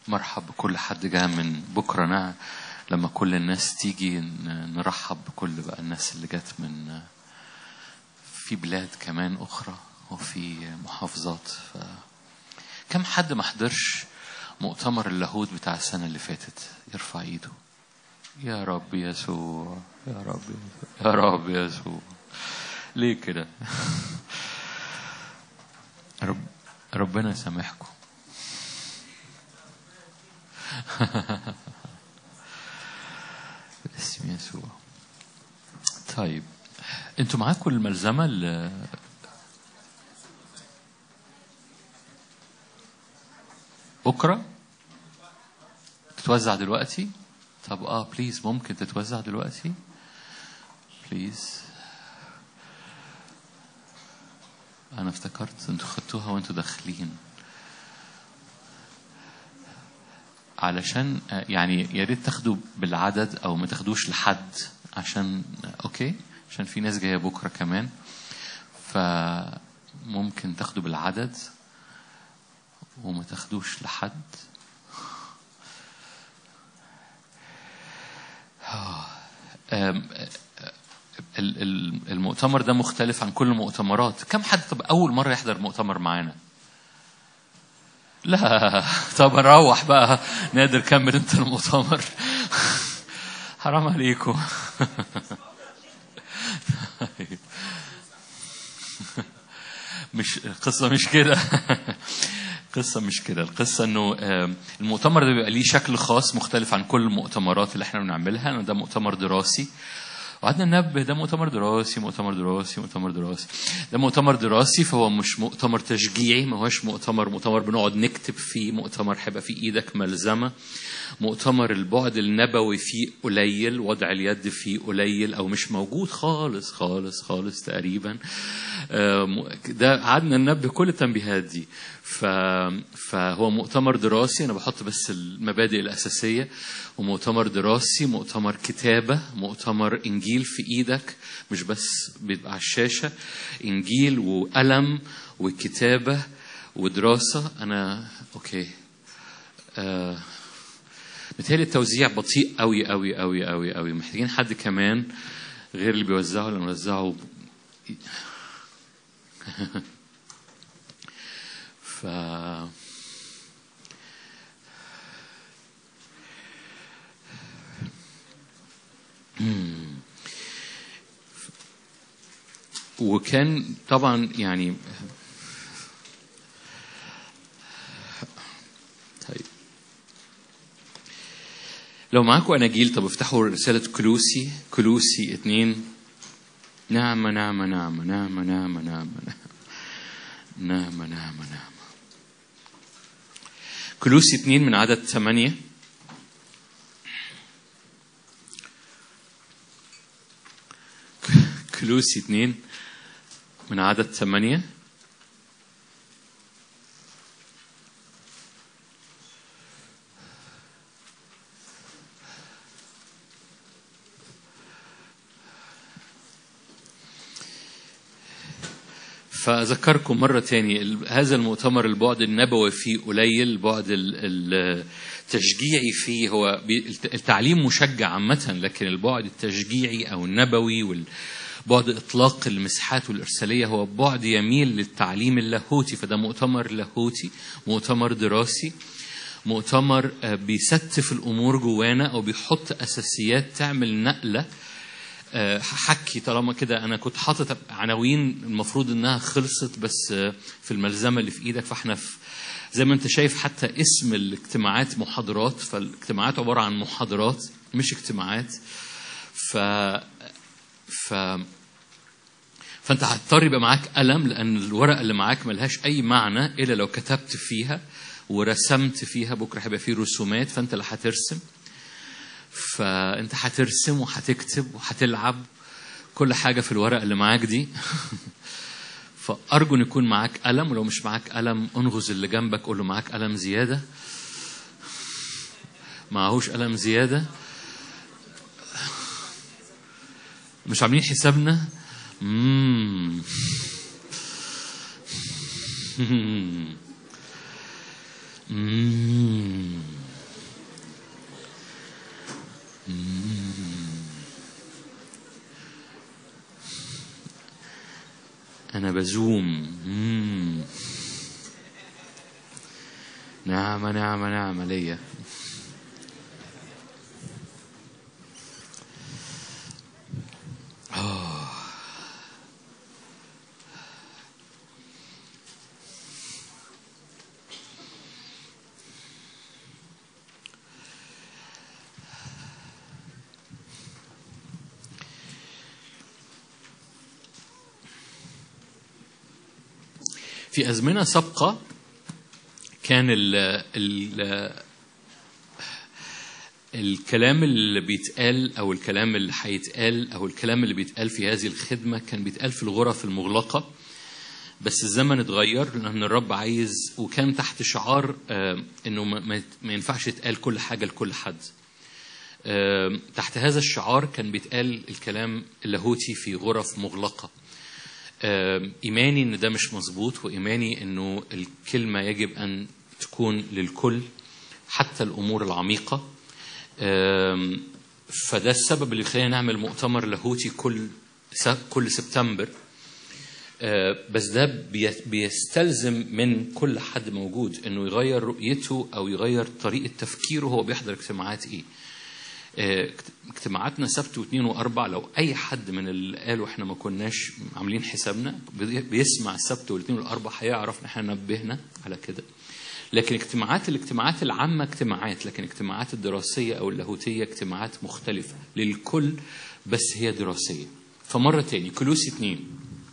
مرحب بكل حد جاء من بكرة نع لما كل الناس تيجي ن- نرحب بكل بقى الناس اللي جت من في بلاد كمان أخرى وفي محافظات ف... كم حد ما حضرش مؤتمر اللاهوت بتاع السنة اللي فاتت يرفع ايده يا رب يسوع يا رب يسوع يا رب يسوع ليه كده رب ربنا يسامحكم باسم يسوع طيب انتوا معاكم الملزمه اللي بكره تتوزع دلوقتي طب اه بليز ممكن تتوزع دلوقتي بليز انا افتكرت انتوا خدتوها وانتوا داخلين علشان آه، يعني يا ريت تاخدوا بالعدد او ما تاخدوش لحد عشان اوكي عشان في ناس جايه بكره كمان فممكن تاخدوا بالعدد وما تاخدوش لحد آم، ال- ال- المؤتمر ده مختلف عن كل المؤتمرات كم حد طب أول مرة يحضر مؤتمر معانا لا طب نروح بقى نادر كمل انت المؤتمر حرام عليكم طيب. مش القصة مش كده القصة مش كده القصة انه آم، المؤتمر ده بيبقى ليه شكل خاص مختلف عن كل المؤتمرات اللي احنا بنعملها انه ده مؤتمر دراسي وقعدنا ننبه ده مؤتمر دراسي مؤتمر دراسي مؤتمر دراسي ده مؤتمر دراسي فهو مش مؤتمر تشجيعي ما هوش مؤتمر مؤتمر بنقعد نكتب فيه مؤتمر هيبقى في ايدك ملزمه مؤتمر البعد النبوي فيه قليل وضع اليد فيه قليل او مش موجود خالص خالص خالص تقريبا آم، ده قعدنا ننبه كل التنبيهات دي ف... فهو مؤتمر دراسي انا بحط بس المبادئ الاساسيه ومؤتمر دراسي مؤتمر كتابه مؤتمر انجيل في ايدك مش بس بيبقى على الشاشه انجيل وقلم وكتابه ودراسه انا اوكي آه... متهيألي التوزيع بطيء قوي قوي قوي قوي قوي محتاجين حد كمان غير اللي بيوزعه اللي بنوزعه ف مم. وكان طبعا يعني طيب لو معاكم اناجيل طب افتحوا رساله كلوسي كلوسي اتنين نعمة نعمة نعمة نعمة نعمة نعمة نعمة نعمة نعمة كلوسي اتنين من عدد ثمانية كلوسي اتنين من عدد ثمانية فأذكركم مرة تاني ال- هذا المؤتمر البعد النبوي فيه قليل البعد ال- ال- التشجيعي فيه هو بي- الت- التعليم مشجع عامة لكن البعد التشجيعي أو النبوي والبعد إطلاق المساحات والإرسالية هو بعد يميل للتعليم اللاهوتي فده مؤتمر لاهوتي مؤتمر دراسي مؤتمر آه، بيستف الأمور جوانا أو بيحط أساسيات تعمل نقلة آه، حكي طالما كده انا كنت حاطط عناوين المفروض انها خلصت بس آه، في الملزمه اللي في ايدك فاحنا في زي ما انت شايف حتى اسم الاجتماعات محاضرات فالاجتماعات عباره عن محاضرات مش اجتماعات ف ف فانت هتضطر يبقى معاك قلم لان الورقه اللي معاك ملهاش اي معنى الا لو كتبت فيها ورسمت فيها بكره هيبقى فيه رسومات فانت اللي هترسم فانت هترسم وهتكتب وهتلعب كل حاجه في الورقه اللي معاك دي فارجو ان يكون معاك قلم ولو مش معاك قلم انغز اللي جنبك قول له معاك قلم زياده معهوش قلم زياده مش عاملين حسابنا مم. مم. أنا بزوم مم. نعمة نعمة نعمة ليا آه. في أزمنة سابقة كان ال ال الكلام اللي بيتقال أو الكلام اللي هيتقال أو الكلام اللي بيتقال في هذه الخدمة كان بيتقال في الغرف المغلقة بس الزمن اتغير لأن الرب عايز وكان تحت شعار آه، إنه ما- ما ما ينفعش يتقال كل حاجة لكل حد آه، تحت هذا الشعار كان بيتقال الكلام اللاهوتي في غرف مغلقة آم، إيماني إن ده مش مظبوط وإيماني إنه الكلمة يجب أن تكون للكل حتى الأمور العميقة آم، فده السبب اللي خلينا نعمل مؤتمر لاهوتي كل س- كل سبتمبر آه، بس ده بي- بيستلزم من كل حد موجود انه يغير رؤيته او يغير طريقه تفكيره وهو بيحضر اجتماعات ايه آه، اجتماعاتنا سبت واثنين واربع لو اي حد من اللي قالوا احنا ما كناش عاملين حسابنا بي- بيسمع السبت والاثنين والاربع هيعرف ان احنا نبهنا على كده لكن اجتماعات الاجتماعات العامة اجتماعات لكن اجتماعات الدراسية أو اللاهوتية اجتماعات مختلفة للكل بس هي دراسية فمرة تاني كلوس اتنين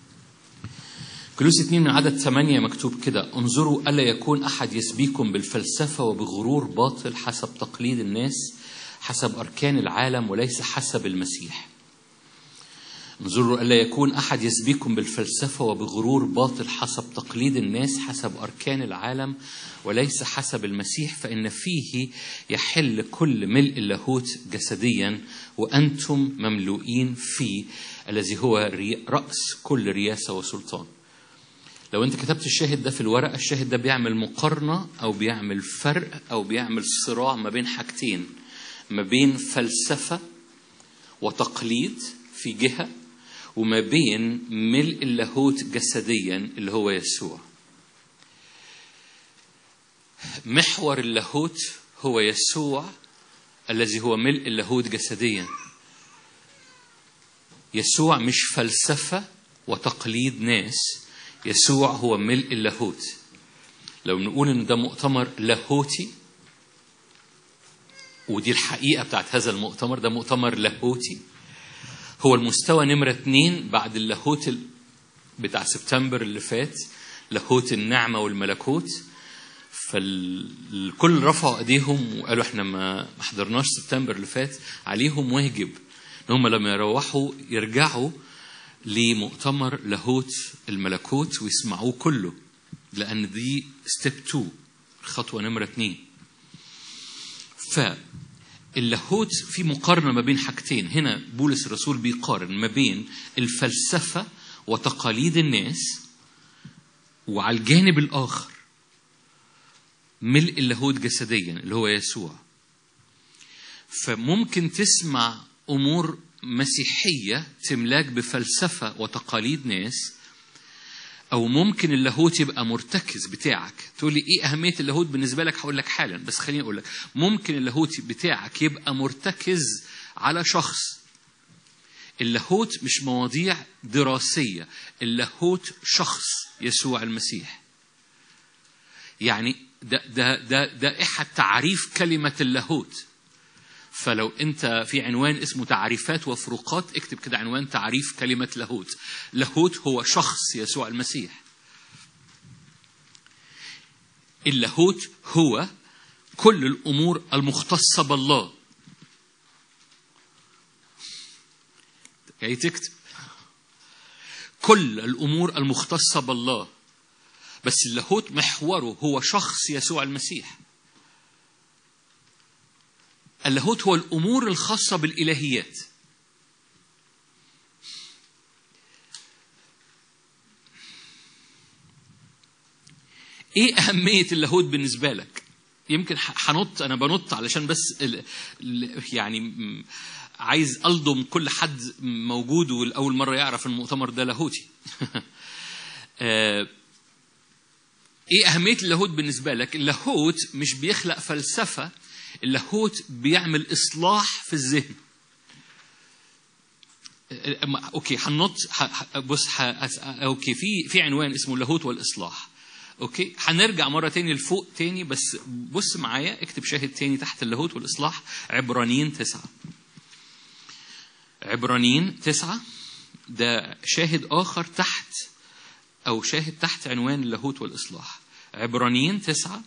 كلوس اتنين من عدد ثمانية مكتوب كده انظروا ألا يكون أحد يسبيكم بالفلسفة وبغرور باطل حسب تقليد الناس حسب أركان العالم وليس حسب المسيح انظروا ألا يكون أحد يسبيكم بالفلسفة وبغرور باطل حسب تقليد الناس حسب أركان العالم وليس حسب المسيح فإن فيه يحل كل ملء اللاهوت جسديا وأنتم مملوئين فيه الذي هو ري- رأس كل رياسة وسلطان لو انت كتبت الشاهد ده في الورقة الشاهد ده بيعمل مقارنة أو بيعمل فرق أو بيعمل صراع ما بين حاجتين ما بين فلسفة وتقليد في جهة وما بين ملء اللاهوت جسديا اللي هو يسوع محور اللاهوت هو يسوع الذي هو ملء اللاهوت جسديا يسوع مش فلسفة وتقليد ناس يسوع هو ملء اللاهوت لو نقول ان ده مؤتمر لاهوتي ودي الحقيقة بتاعت هذا المؤتمر ده مؤتمر لاهوتي هو المستوى نمرة اتنين بعد اللاهوت ال- بتاع سبتمبر اللي فات لاهوت النعمة والملكوت فالكل رفعوا ايديهم وقالوا احنا ما ما حضرناش سبتمبر اللي فات عليهم واجب ان هم لما يروحوا يرجعوا لمؤتمر لاهوت الملكوت ويسمعوه كله لان دي ستيب 2 الخطوه نمره 2 فاللاهوت في مقارنه ما بين حاجتين هنا بولس الرسول بيقارن ما بين الفلسفه وتقاليد الناس وعلى الجانب الاخر ملء اللاهوت جسديا اللي هو يسوع فممكن تسمع امور مسيحيه تملاك بفلسفه وتقاليد ناس او ممكن اللاهوت يبقى مرتكز بتاعك تقول لي ايه اهميه اللاهوت بالنسبه لك هقول لك حالا بس خليني اقول لك ممكن اللاهوت بتاعك يبقى مرتكز على شخص اللاهوت مش مواضيع دراسيه اللاهوت شخص يسوع المسيح يعني ده ده ده ده احد تعريف كلمه اللاهوت فلو انت في عنوان اسمه تعريفات وفروقات اكتب كده عنوان تعريف كلمه لاهوت لاهوت هو شخص يسوع المسيح اللاهوت هو كل الامور المختصه بالله جاي تكتب كل الامور المختصه بالله بس اللاهوت محوره هو شخص يسوع المسيح اللاهوت هو الامور الخاصه بالالهيات ايه اهميه اللاهوت بالنسبه لك يمكن ح- هنط انا بنط علشان بس ال... ال... يعني م- عايز الضم كل حد موجود والاول مره يعرف المؤتمر ده لاهوتي آه ايه اهميه اللاهوت بالنسبه لك اللاهوت مش بيخلق فلسفه اللاهوت بيعمل اصلاح في الذهن اوكي هنط بص ح... اوكي في في عنوان اسمه اللاهوت والاصلاح اوكي هنرجع مره تاني لفوق تاني بس بص معايا اكتب شاهد تاني تحت اللاهوت والاصلاح عبرانيين تسعة عبرانيين تسعة ده شاهد اخر تحت او شاهد تحت عنوان اللاهوت والاصلاح عبرانيين تسعة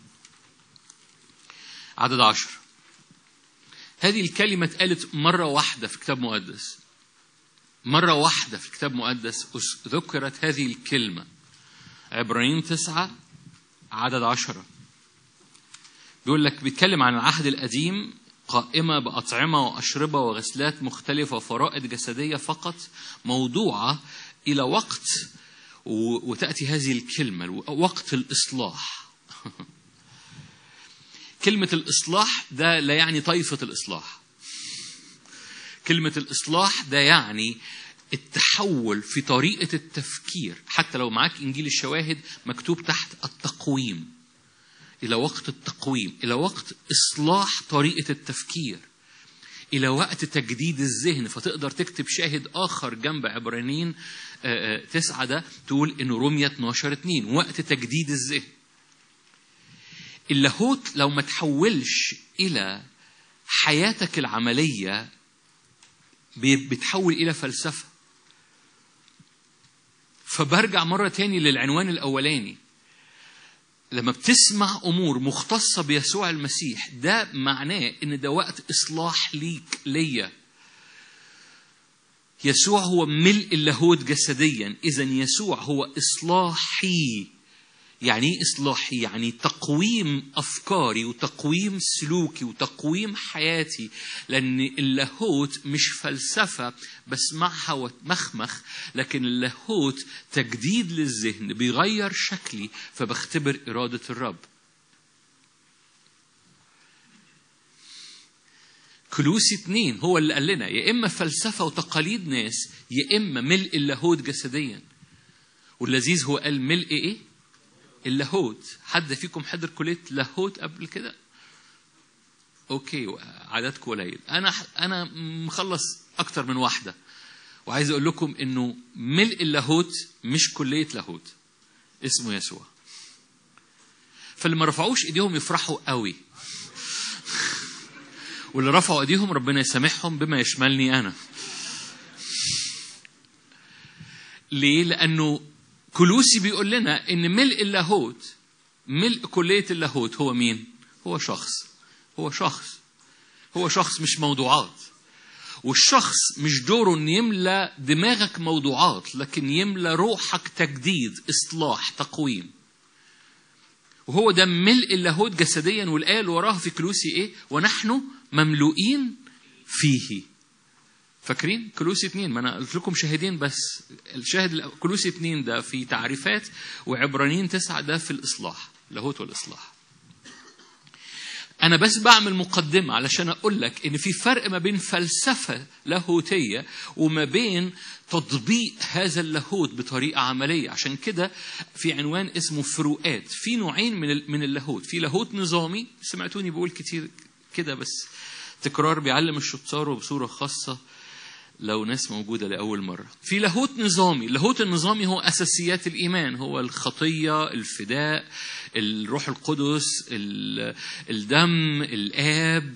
عدد عشر هذه الكلمة اتقالت مرة واحدة في كتاب مقدس مرة واحدة في الكتاب المقدس ذكرت هذه الكلمة عبرانيين تسعة عدد عشرة بيقول لك بيتكلم عن العهد القديم قائمة بأطعمة وأشربة وغسلات مختلفة وفرائض جسدية فقط موضوعة إلى وقت وتأتي هذه الكلمة وقت الإصلاح كلمة الإصلاح ده لا يعني طائفة الإصلاح كلمة الإصلاح ده يعني التحول في طريقة التفكير حتى لو معاك إنجيل الشواهد مكتوب تحت التقويم إلى وقت التقويم إلى وقت إصلاح طريقة التفكير إلى وقت تجديد الذهن فتقدر تكتب شاهد آخر جنب عبرانيين تسعة ده تقول إنه رومية 12 2 وقت تجديد الذهن اللاهوت لو ما تحولش إلى حياتك العملية بتحول إلى فلسفة فبرجع مرة تاني للعنوان الأولاني لما بتسمع أمور مختصة بيسوع المسيح ده معناه إن ده وقت إصلاح ليك ليا يسوع هو ملء اللاهوت جسديا إذا يسوع هو إصلاحي يعني ايه اصلاحي يعني تقويم افكاري وتقويم سلوكي وتقويم حياتي لان اللاهوت مش فلسفه بسمعها واتمخمخ لكن اللاهوت تجديد للذهن بيغير شكلي فبختبر اراده الرب كلوسي اتنين هو اللي قال لنا يا اما فلسفه وتقاليد ناس يا اما ملء اللاهوت جسديا واللذيذ هو قال ملء ايه اللاهوت حد فيكم حضر كليه لاهوت قبل كده اوكي عددكم قليل انا انا مخلص اكتر من واحده وعايز اقول لكم انه ملء اللاهوت مش كليه لاهوت اسمه يسوع فاللي ما رفعوش ايديهم يفرحوا قوي واللي رفعوا ايديهم ربنا يسامحهم بما يشملني انا ليه لانه كلوسي بيقول لنا ان ملء اللاهوت ملء كليه اللاهوت هو مين هو شخص هو شخص هو شخص مش موضوعات والشخص مش دوره ان يملى دماغك موضوعات لكن يملى روحك تجديد اصلاح تقويم وهو ده ملء اللاهوت جسديا والايه اللي وراها في كلوسي ايه ونحن مملوئين فيه فاكرين كلوسي اتنين ما انا قلت لكم شاهدين بس الشاهد كلوسي اتنين ده في تعريفات وعبرانيين تسعة ده في الإصلاح لاهوت والإصلاح أنا بس بعمل مقدمة علشان أقول لك إن في فرق ما بين فلسفة لاهوتية وما بين تطبيق هذا اللاهوت بطريقة عملية عشان كده في عنوان اسمه فروقات في نوعين من من اللاهوت في لاهوت نظامي سمعتوني بقول كتير كده بس تكرار بيعلم الشطار وبصورة خاصة لو ناس موجودة لأول مرة في لاهوت نظامي اللاهوت النظامي هو أساسيات الإيمان هو الخطية الفداء الروح القدس الدم الآب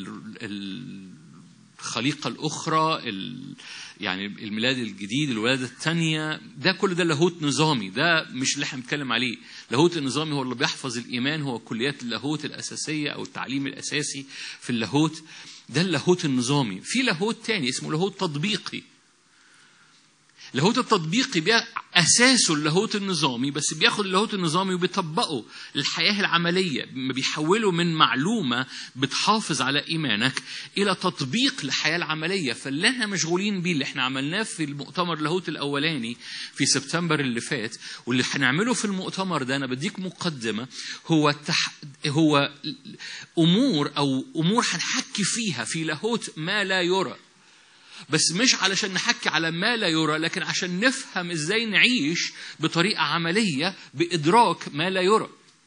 الخليقة الأخرى يعني الميلاد الجديد الولادة الثانية ده كل ده لاهوت نظامي ده مش اللي احنا بنتكلم عليه اللاهوت النظامي هو اللي بيحفظ الإيمان هو كليات اللاهوت الأساسية أو التعليم الأساسي في اللاهوت ده اللاهوت النظامي في لاهوت تاني اسمه لاهوت تطبيقي اللاهوت التطبيقي بقى اساسه اللاهوت النظامي بس بياخد اللاهوت النظامي وبيطبقه للحياه العمليه بيحوله من معلومه بتحافظ على ايمانك الى تطبيق للحياه العمليه فاللي احنا مشغولين بيه اللي احنا عملناه في المؤتمر اللاهوت الاولاني في سبتمبر اللي فات واللي هنعمله في المؤتمر ده انا بديك مقدمه هو تح... هو امور او امور هنحكي فيها في لاهوت ما لا يرى بس مش علشان نحكي على ما لا يرى لكن عشان نفهم ازاي نعيش بطريقة عملية بإدراك ما لا يرى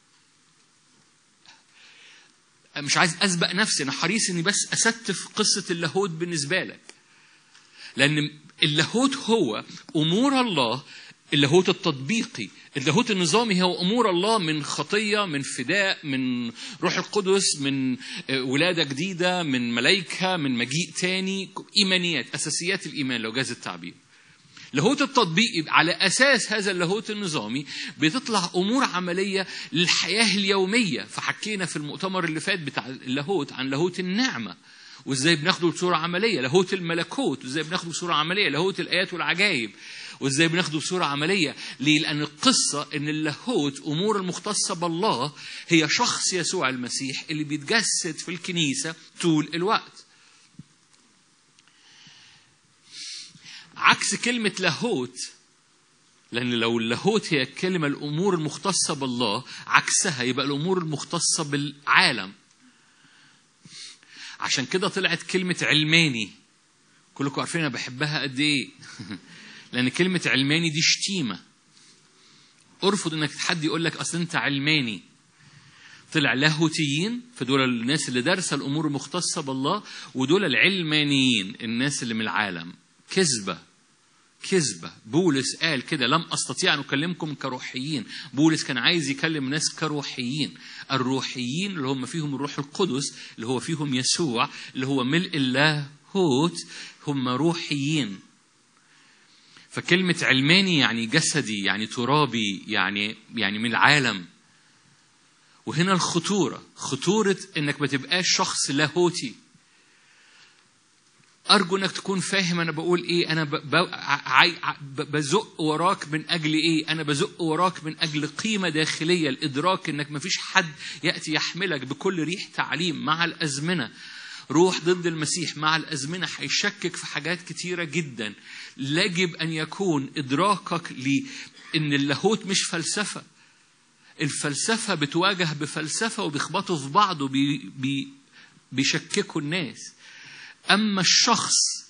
مش عايز أسبق نفسي أنا حريص إني بس أستف قصة اللاهوت بالنسبة لك لأن اللاهوت هو أمور الله اللاهوت التطبيقي اللاهوت النظامي هو امور الله من خطيه من فداء من روح القدس من ولاده جديده من ملائكه من مجيء تاني ايمانيات اساسيات الايمان لو جاز التعبير لاهوت التطبيق على اساس هذا اللاهوت النظامي بتطلع امور عمليه للحياه اليوميه فحكينا في المؤتمر اللي فات بتاع اللاهوت عن لاهوت النعمه وازاي بناخده بصوره عمليه لاهوت الملكوت وازاي بناخده بصوره عمليه لاهوت الايات والعجائب وازاي بناخده بصوره عمليه ليه لان القصه ان اللاهوت امور المختصه بالله هي شخص يسوع المسيح اللي بيتجسد في الكنيسه طول الوقت عكس كلمه لاهوت لأن لو اللاهوت هي الكلمة الأمور المختصة بالله عكسها يبقى الأمور المختصة بالعالم عشان كده طلعت كلمة علماني كلكم عارفين أنا بحبها قد إيه لأن كلمة علماني دي شتيمة ارفض إنك حد يقول لك أصل أنت علماني طلع لاهوتيين فدول الناس اللي دارسة الأمور المختصة بالله ودول العلمانيين الناس اللي من العالم كذبة كذبة بولس قال كده لم أستطيع أن أكلمكم كروحيين بولس كان عايز يكلم ناس كروحيين الروحيين اللي هم فيهم الروح القدس اللي هو فيهم يسوع اللي هو ملء اللاهوت هم روحيين فكلمة علماني يعني جسدي يعني ترابي يعني يعني من العالم وهنا الخطورة خطورة انك ما تبقاش شخص لاهوتي أرجو إنك تكون فاهم أنا بقول إيه أنا ب... ب... عي... ب... بزق وراك من أجل إيه أنا بزق وراك من أجل قيمة داخلية الإدراك إنك مفيش حد يأتي يحملك بكل ريح تعليم مع الأزمنة روح ضد المسيح مع الأزمنة هيشكك في حاجات كتيرة جدا يجب أن يكون إدراكك لأن اللاهوت مش فلسفة الفلسفة بتواجه بفلسفة وبيخبطوا في بعض وبي... بي... بيشككوا الناس أما الشخص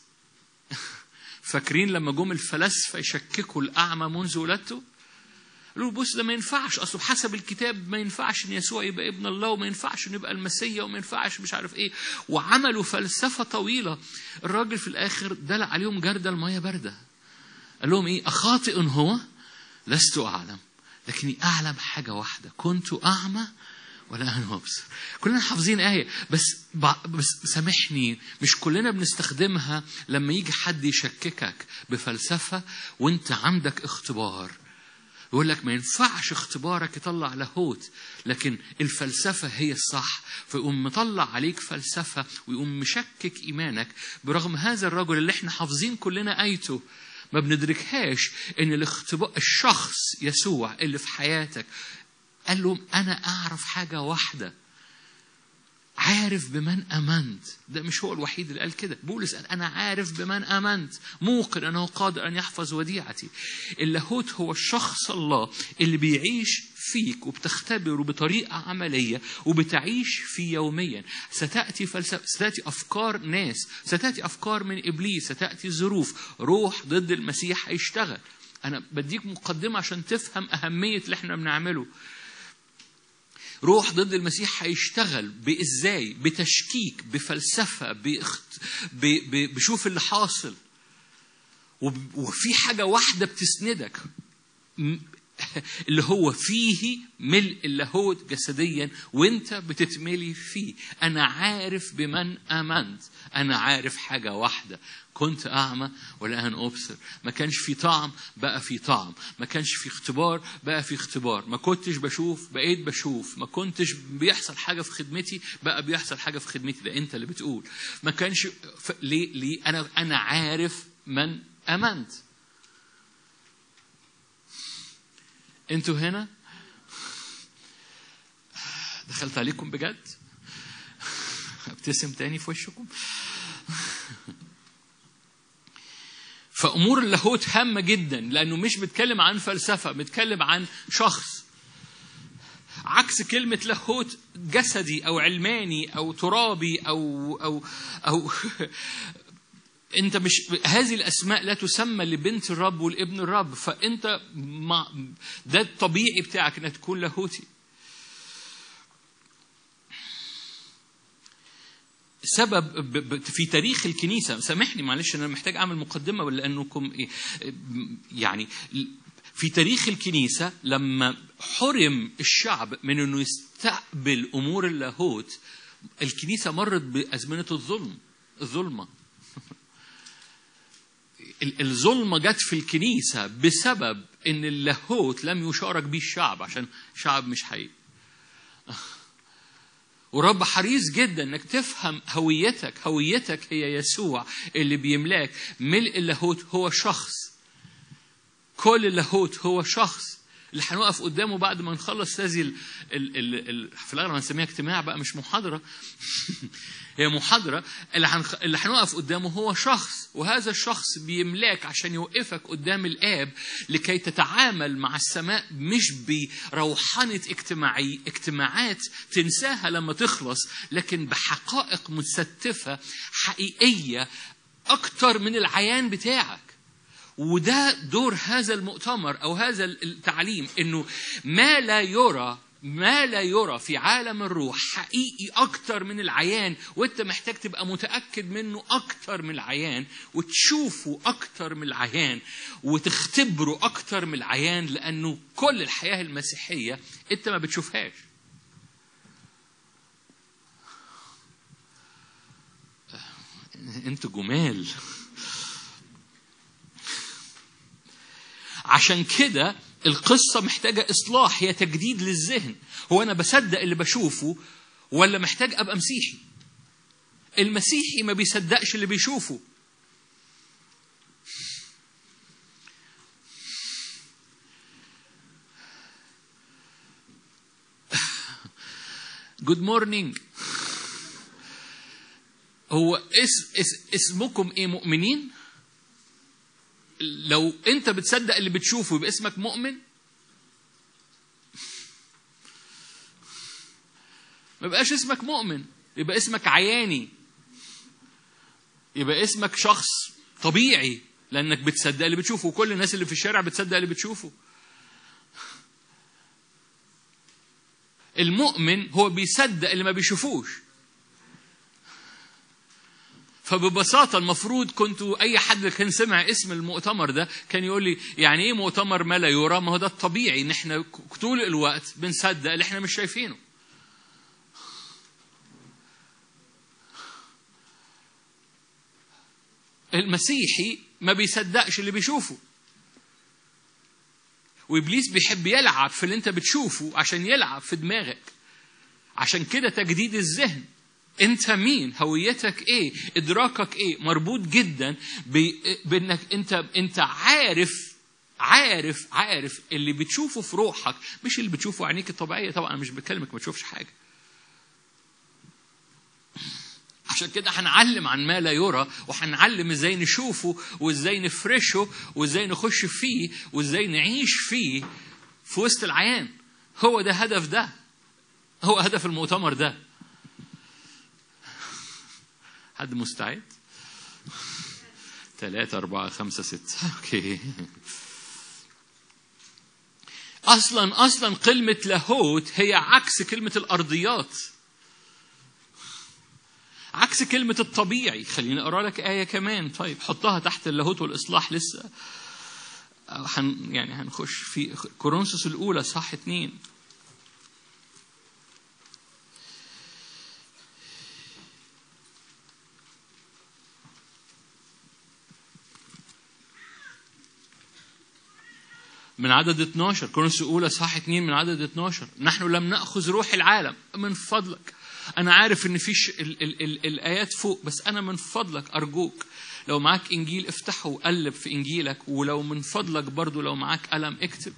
فاكرين لما جم الفلاسفة يشككوا الأعمى منذ ولادته قالوا بص ده ما ينفعش اصله بحسب الكتاب ما ينفعش ان يسوع يبقى ابن الله وما ينفعش انه يبقى المسيا وما ينفعش مش عارف ايه وعملوا فلسفه طويله الراجل في الاخر دلق عليهم جرده الميه بارده قال لهم ايه اخاطئ هو لست اعلم لكني اعلم حاجه واحده كنت اعمى ولا انا ابصر كلنا حافظين ايه بس بس سامحني مش كلنا بنستخدمها لما يجي حد يشككك بفلسفه وانت عندك اختبار يقول لك ما ينفعش اختبارك يطلع لاهوت لكن الفلسفة هي الصح فيقوم مطلع عليك فلسفة ويقوم مشكك إيمانك برغم هذا الرجل اللي احنا حافظين كلنا آيته ما بندركهاش ان الاختبار الشخص يسوع اللي في حياتك قال لهم انا اعرف حاجه واحده عارف بمن امنت ده مش هو الوحيد اللي قال كده بولس قال انا عارف بمن امنت موقن انه قادر ان يحفظ وديعتي اللاهوت هو الشخص الله اللي بيعيش فيك وبتختبره بطريقة عملية وبتعيش فيه يوميا ستأتي فلسفة ستأتي أفكار ناس ستأتي أفكار من إبليس ستأتي ظروف روح ضد المسيح هيشتغل أنا بديك مقدمة عشان تفهم أهمية اللي احنا بنعمله روح ضد المسيح هيشتغل بإزاي بتشكيك بفلسفة بإخت... ب... ب... بشوف اللي حاصل وب... وفي حاجة واحدة بتسندك اللي هو فيه ملء اللاهوت جسديا وانت بتتملي فيه انا عارف بمن امنت انا عارف حاجه واحده كنت اعمى والان ابصر ما كانش في طعم بقى في طعم ما كانش في اختبار بقى في اختبار ما كنتش بشوف بقيت بشوف ما كنتش بيحصل حاجه في خدمتي بقى بيحصل حاجه في خدمتي ده انت اللي بتقول ما كانش ف... ليه ليه انا انا عارف من امنت انتوا هنا دخلت عليكم بجد ابتسم تاني في وشكم فامور اللاهوت هامه جدا لانه مش بيتكلم عن فلسفه بيتكلم عن شخص عكس كلمة لاهوت جسدي أو علماني أو ترابي أو أو أو انت مش هذه الاسماء لا تسمى لبنت الرب والابن الرب فانت ما ده الطبيعي بتاعك انك تكون لاهوتي سبب ب- ب- في تاريخ الكنيسه سامحني معلش انا محتاج اعمل مقدمه لانكم إيه، يعني في تاريخ الكنيسه لما حرم الشعب من انه يستقبل امور اللاهوت الكنيسه مرت بازمنه الظلم الظلمه ال- الظلمة جت في الكنيسة بسبب إن اللاهوت لم يشارك به الشعب عشان شعب مش حقيقي. ورب حريص جدا انك تفهم هويتك هويتك هي يسوع اللي بيملاك ملء اللاهوت هو شخص كل اللاهوت هو شخص اللي هنقف قدامه بعد ما نخلص هذه ال ال ال ال في الاغلب هنسميها اجتماع بقى مش محاضره هي محاضره اللي هنخ... اللي هنقف قدامه هو شخص وهذا الشخص بيملاك عشان يوقفك قدام الاب لكي تتعامل مع السماء مش بروحنه اجتماعي اجتماعات تنساها لما تخلص لكن بحقائق مستفه حقيقيه اكتر من العيان بتاعك وده دور هذا المؤتمر او هذا التعليم انه ما لا يرى ما لا يرى في عالم الروح حقيقي اكتر من العيان وانت محتاج تبقى متاكد منه اكتر من العيان وتشوفه اكتر من العيان وتختبره اكتر من العيان لانه كل الحياه المسيحيه انت ما بتشوفهاش انتوا جمال عشان كده القصة محتاجة إصلاح هي تجديد للذهن هو أنا بصدق اللي بشوفه ولا محتاج أبقى مسيحي المسيحي ما بيصدقش اللي بيشوفه جود مورنينج هو اس اس اسمكم ايه مؤمنين لو انت بتصدق اللي بتشوفه يبقى اسمك مؤمن ما يبقاش اسمك مؤمن يبقى اسمك عياني يبقى اسمك شخص طبيعي لانك بتصدق اللي بتشوفه وكل الناس اللي في الشارع بتصدق اللي بتشوفه المؤمن هو بيصدق اللي ما بيشوفوش فببساطة المفروض كنت أي حد كان سمع اسم المؤتمر ده كان يقول لي يعني إيه مؤتمر ما لا يرى؟ ما هو ده الطبيعي إن إحنا طول الوقت بنصدق اللي إحنا مش شايفينه. المسيحي ما بيصدقش اللي بيشوفه. وإبليس بيحب يلعب في اللي أنت بتشوفه عشان يلعب في دماغك. عشان كده تجديد الذهن. انت مين هويتك ايه ادراكك ايه مربوط جدا بانك انت انت عارف عارف عارف اللي بتشوفه في روحك مش اللي بتشوفه عينيك الطبيعيه طبعا انا مش بكلمك ما تشوفش حاجه عشان كده هنعلم عن ما لا يرى وهنعلم ازاي نشوفه وازاي نفرشه وازاي نخش فيه وازاي نعيش فيه في وسط العيان هو ده هدف ده هو هدف المؤتمر ده حد مستعد؟ ثلاثة أربعة خمسة ستة أوكي أصلا أصلا كلمة لاهوت هي عكس كلمة الأرضيات عكس كلمة الطبيعي خليني أقرأ لك آية كمان طيب حطها تحت اللاهوت والإصلاح لسه هن يعني هنخش في كورنثوس الأولى صح اتنين من عدد 12 كورنثوس الأولى صح 2 من عدد 12 نحن لم نأخذ روح العالم من فضلك أنا عارف إن فيش ال ال ال الآيات فوق بس أنا من فضلك أرجوك لو معاك إنجيل افتحه وقلب في إنجيلك ولو من فضلك برضو لو معاك قلم اكتب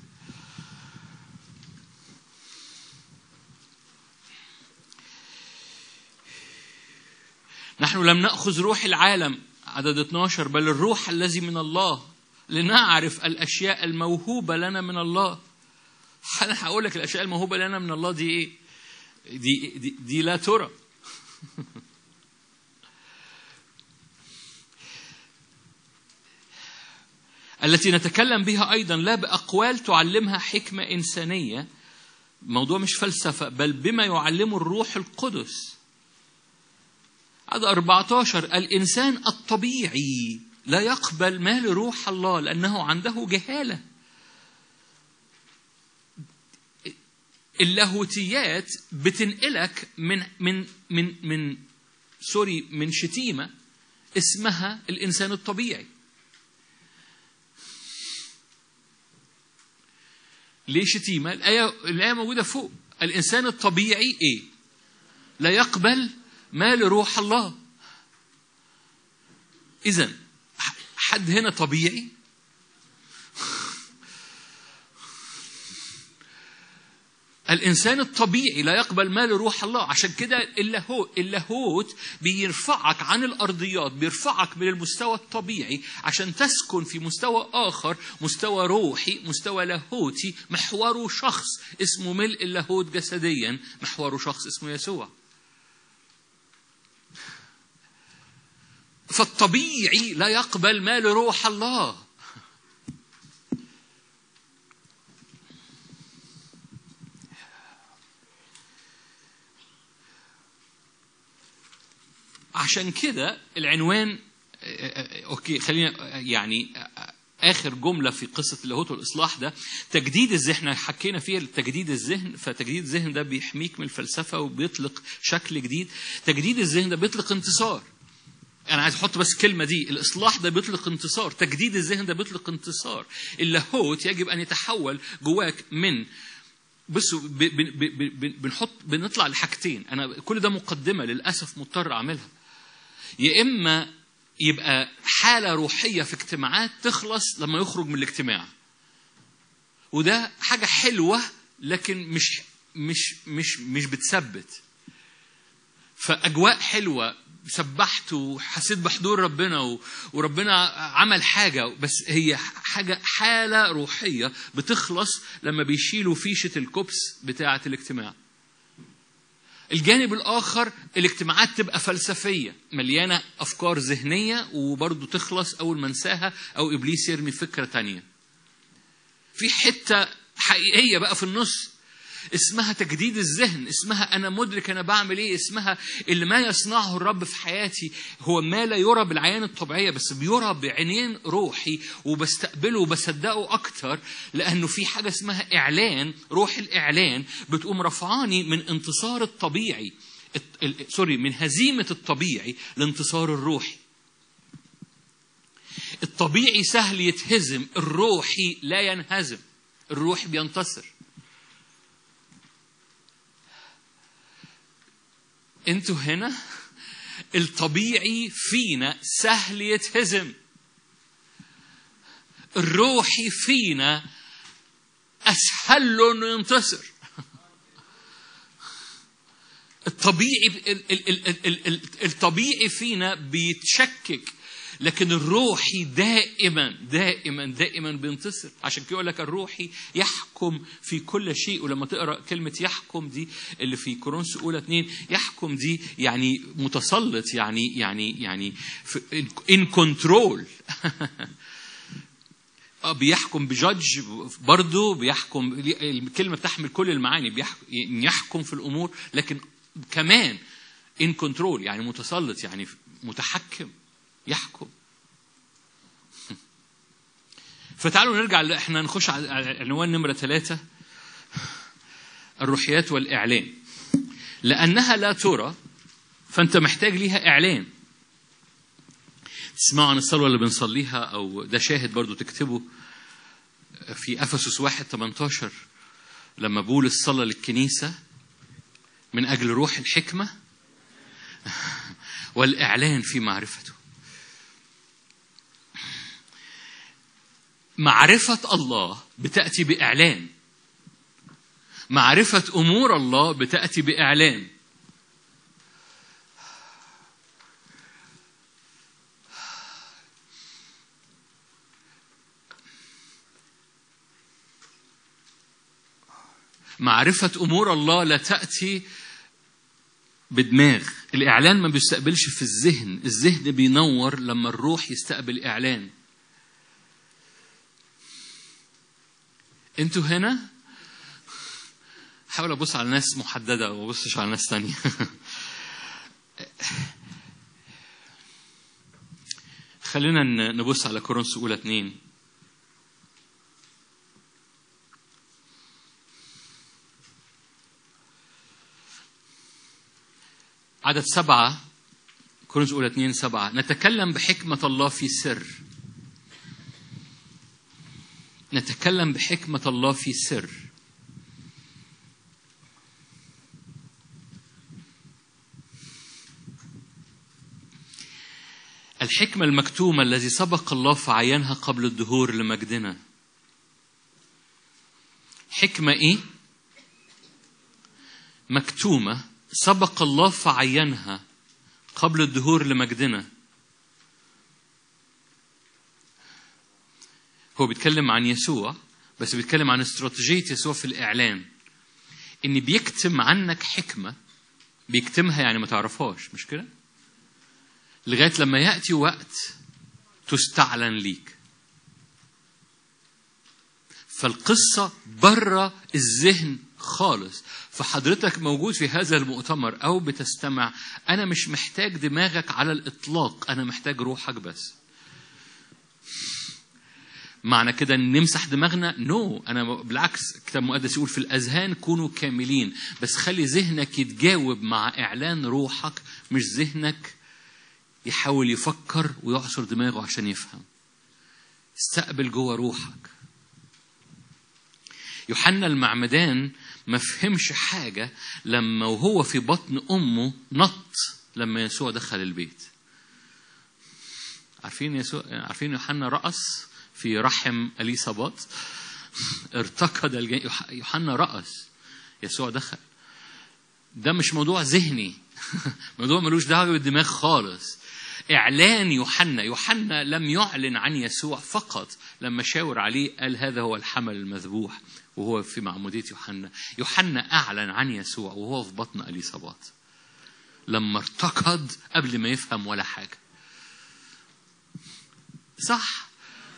نحن لم نأخذ روح العالم عدد 12 بل الروح الذي من الله لنعرف الاشياء الموهوبه لنا من الله انا هقول لك الاشياء الموهوبه لنا من الله دي ايه دي دي, دي لا ترى التي نتكلم بها أيضا لا بأقوال تعلمها حكمة إنسانية موضوع مش فلسفة بل بما يعلمه الروح القدس عدد 14 الإنسان الطبيعي لا يقبل ما لروح الله لأنه عنده جهالة اللاهوتيات بتنقلك من من من من سوري من شتيمة اسمها الإنسان الطبيعي ليه شتيمة؟ الآية الآية موجودة فوق الإنسان الطبيعي إيه؟ لا يقبل ما لروح الله إذا حد هنا طبيعي الإنسان الطبيعي لا يقبل ما لروح الله عشان كده اللاهوت اللاهوت بيرفعك عن الأرضيات بيرفعك من المستوى الطبيعي عشان تسكن في مستوى آخر مستوى روحي مستوى لاهوتي محوره شخص اسمه ملء اللاهوت جسديا محوره شخص اسمه يسوع فالطبيعي لا يقبل ما لروح الله عشان كده العنوان اوكي خلينا يعني اخر جمله في قصه اللاهوت والاصلاح ده تجديد الذهن حكينا فيها تجديد الذهن فتجديد الذهن ده بيحميك من الفلسفه وبيطلق شكل جديد تجديد الذهن ده بيطلق انتصار انا عايز احط بس الكلمه دي الاصلاح ده بيطلق انتصار تجديد الذهن ده بيطلق انتصار اللاهوت يجب ان يتحول جواك من بصوا بنحط بنطلع لحاجتين انا كل ده مقدمه للاسف مضطر اعملها يا اما يبقى حاله روحيه في اجتماعات تخلص لما يخرج من الاجتماع وده حاجه حلوه لكن مش مش مش مش بتثبت فاجواء حلوه سبحت وحسيت بحضور ربنا وربنا عمل حاجة بس هي حاجة حالة روحية بتخلص لما بيشيلوا فيشة الكبس بتاعة الاجتماع الجانب الآخر الاجتماعات تبقى فلسفية مليانة أفكار ذهنية وبرضه تخلص أول ما انساها أو إبليس يرمي فكرة تانية في حتة حقيقية بقى في النص اسمها تجديد الذهن اسمها أنا مدرك أنا بعمل إيه اسمها اللي ما يصنعه الرب في حياتي هو ما لا يرى بالعيان الطبيعية بس بيرى بعينين روحي وبستقبله وبصدقه أكتر لأنه في حاجة اسمها إعلان روح الإعلان بتقوم رفعاني من انتصار الطبيعي سوري من هزيمة الطبيعي لانتصار الروحي الطبيعي سهل يتهزم الروحي لا ينهزم الروح بينتصر انتوا هنا الطبيعي فينا سهل يتهزم الروحي فينا اسهل له انه ينتصر الطبيعي الطبيعي فينا بيتشكك لكن الروحي دائما دائما دائما بينتصر عشان كده يقول لك الروحي يحكم في كل شيء ولما تقرا كلمه يحكم دي اللي في كورنثوس اولى اتنين يحكم دي يعني متسلط يعني يعني يعني ان كنترول بيحكم بجدج برضه بيحكم الكلمه بتحمل كل المعاني بيحكم يحكم في الامور لكن كمان ان كنترول يعني متسلط يعني متحكم يحكم فتعالوا نرجع احنا نخش على عنوان نمرة ثلاثة الروحيات والإعلان لأنها لا ترى فأنت محتاج ليها إعلان تسمعوا عن الصلوة اللي بنصليها أو ده شاهد برضو تكتبه في أفسس واحد 18 لما بولس صلى للكنيسة من أجل روح الحكمة والإعلان في معرفته معرفة الله بتأتي بإعلان معرفة أمور الله بتأتي بإعلان معرفة أمور الله لا تأتي بدماغ الإعلان ما بيستقبلش في الذهن الذهن بينور لما الروح يستقبل إعلان انتوا هنا حاول ابص على ناس محدده وما ابصش على ناس تانية خلينا ن- نبص على كورنثوس اولى اتنين عدد سبعة كورنثوس اولى اتنين سبعة نتكلم بحكمة الله في سر نتكلم بحكمة الله في سر الحكمة المكتومة الذي سبق الله فعينها قبل الدهور لمجدنا حكمة إيه؟ مكتومة سبق الله فعينها قبل الدهور لمجدنا هو بيتكلم عن يسوع بس بيتكلم عن استراتيجية يسوع في الإعلان إن بيكتم عنك حكمة بيكتمها يعني ما تعرفهاش مش كده؟ لغاية لما يأتي وقت تستعلن ليك فالقصة بره الذهن خالص فحضرتك موجود في هذا المؤتمر أو بتستمع أنا مش محتاج دماغك على الإطلاق أنا محتاج روحك بس معنى كده ان نمسح دماغنا نو no. انا بالعكس الكتاب المقدس يقول في الاذهان كونوا كاملين بس خلي ذهنك يتجاوب مع اعلان روحك مش ذهنك يحاول يفكر ويعصر دماغه عشان يفهم استقبل جوه روحك يوحنا المعمدان ما فهمش حاجة لما وهو في بطن أمه نط لما يسوع دخل البيت عارفين يسوع عارفين يوحنا رقص في رحم اليصابات ارتقد الجن... يوحنا رقص يسوع دخل ده مش موضوع ذهني موضوع ملوش دعوه بالدماغ خالص اعلان يوحنا يوحنا لم يعلن عن يسوع فقط لما شاور عليه قال هذا هو الحمل المذبوح وهو في معموديه يوحنا يوحنا اعلن عن يسوع وهو في بطن اليصابات لما ارتقد قبل ما يفهم ولا حاجه صح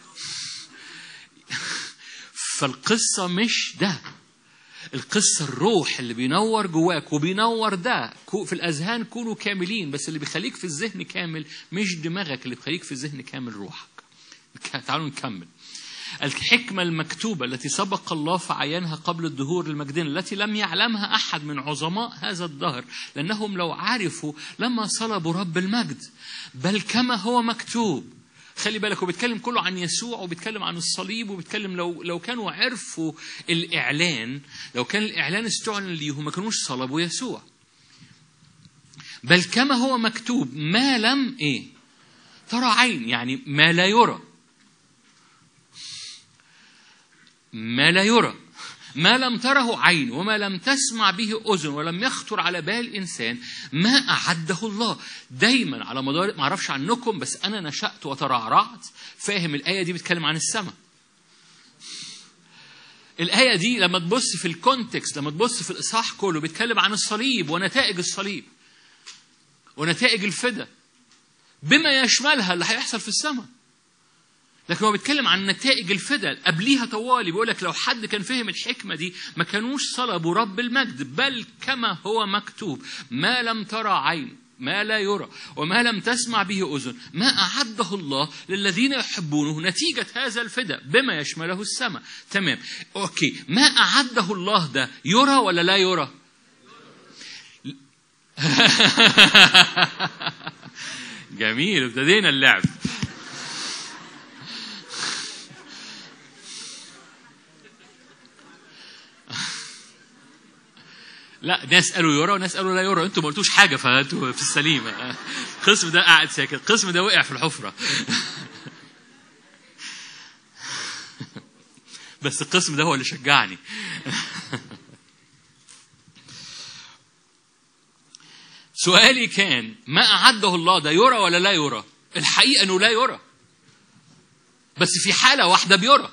فالقصة مش ده القصة الروح اللي بينور جواك وبينور ده في الأذهان كونوا كاملين بس اللي بيخليك في الذهن كامل مش دماغك اللي بيخليك في الذهن كامل روحك تعالوا نكمل الحكمة المكتوبة التي سبق الله فعينها قبل الدهور للمجدين التي لم يعلمها أحد من عظماء هذا الدهر لأنهم لو عرفوا لما صلبوا رب المجد بل كما هو مكتوب خلي بالك هو بيتكلم كله عن يسوع وبيتكلم عن الصليب وبيتكلم لو لو كانوا عرفوا الاعلان لو كان الاعلان استعلن ليهم ما كانوش صلبوا يسوع بل كما هو مكتوب ما لم ايه ترى عين يعني ما لا يرى ما لا يرى ما لم تره عين وما لم تسمع به أذن ولم يخطر على بال إنسان ما أعده الله دايما على مدار ما أعرفش عنكم بس أنا نشأت وترعرعت فاهم الآية دي بتتكلم عن السماء الآية دي لما تبص في الكونتكست لما تبص في الإصحاح كله بيتكلم عن الصليب ونتائج الصليب ونتائج الفدا بما يشملها اللي هيحصل في السماء لكن هو بيتكلم عن نتائج الفدا قبليها طوالي بيقول لك لو حد كان فهم الحكمه دي ما كانوش صلبوا رب المجد بل كما هو مكتوب ما لم ترى عين ما لا يرى وما لم تسمع به اذن ما اعده الله للذين يحبونه نتيجه هذا الفدا بما يشمله السماء تمام اوكي ما اعده الله ده يرى ولا لا يرى جميل ابتدينا اللعب لا ناس قالوا يرى وناس قالوا لا يرى انتوا ما قلتوش حاجه فانتوا في السليم القسم ده قاعد ساكت القسم ده وقع في الحفره بس القسم ده هو اللي شجعني سؤالي كان ما أعده الله ده يرى ولا لا يرى الحقيقة أنه لا يرى بس في حالة واحدة بيرى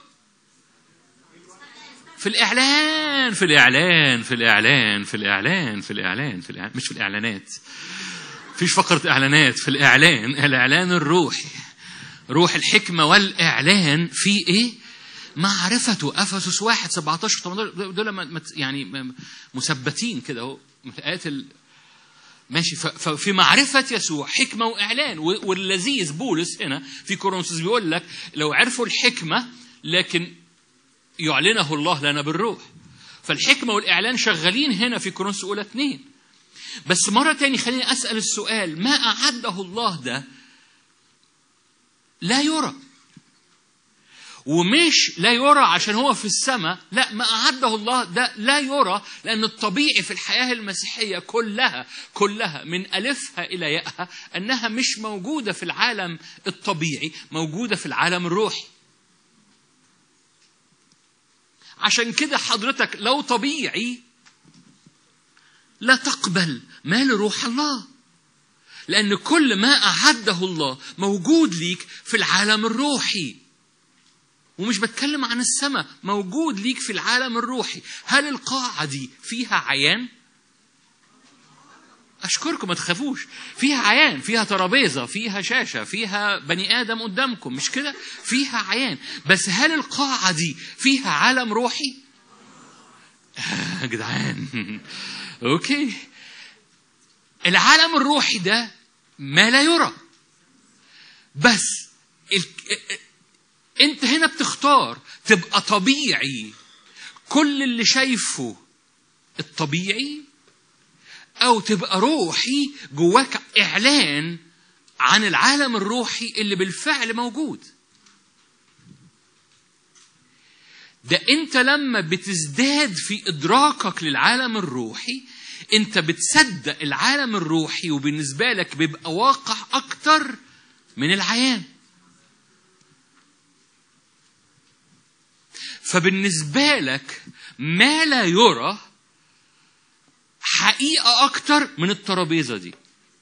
في الإعلان في الإعلان في الإعلان في الإعلان في الإعلان في الإعلان مش في الإعلانات فيش فقرة إعلانات في الإعلان الإعلان الروحي روح الحكمة والإعلان في إيه؟ معرفته افسس 1 17 18 دول ما- ما- يعني م- مثبتين كده اهو من الايات ال- ماشي ف- ففي معرفة يسوع حكمة وإعلان و- واللذيذ بولس هنا في كورنثوس بيقول لك لو عرفوا الحكمة لكن يعلنه الله لنا بالروح فالحكمة والإعلان شغالين هنا في كورنثوس أولى اثنين بس مرة تاني خليني أسأل السؤال ما أعده الله ده لا يرى ومش لا يرى عشان هو في السماء لا ما أعده الله ده لا يرى لأن الطبيعي في الحياة المسيحية كلها كلها من ألفها إلى ياءها أنها مش موجودة في العالم الطبيعي موجودة في العالم الروحي عشان كده حضرتك لو طبيعي لا تقبل ما لروح الله لأن كل ما أعده الله موجود ليك في العالم الروحي ومش بتكلم عن السماء موجود ليك في العالم الروحي هل القاعة دي فيها عيان؟ أشكركم ما تخافوش فيها عيان فيها ترابيزة فيها شاشة فيها بني آدم قدامكم مش كده فيها عيان بس هل القاعة دي فيها عالم روحي؟ آه، يا جدعان أوكي العالم الروحي ده ما لا يرى بس ال... انت هنا بتختار تبقى طبيعي كل اللي شايفه الطبيعي او تبقى روحي جواك اعلان عن العالم الروحي اللي بالفعل موجود ده انت لما بتزداد في ادراكك للعالم الروحي انت بتصدق العالم الروحي وبالنسبه لك بيبقى واقع اكتر من العيان فبالنسبه لك ما لا يرى حقيقه اكتر من الترابيزه دي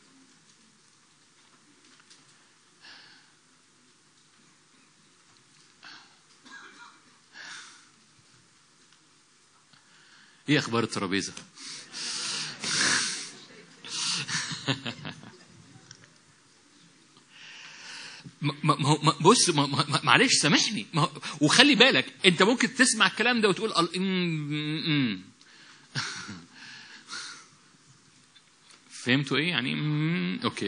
ايه اخبار الترابيزه ما ما هو ما- بص ما- ما- معلش سامحني ما هو- وخلي بالك انت ممكن تسمع الكلام ده وتقول ال- أم- أم. فهمتوا ايه يعني أم، اوكي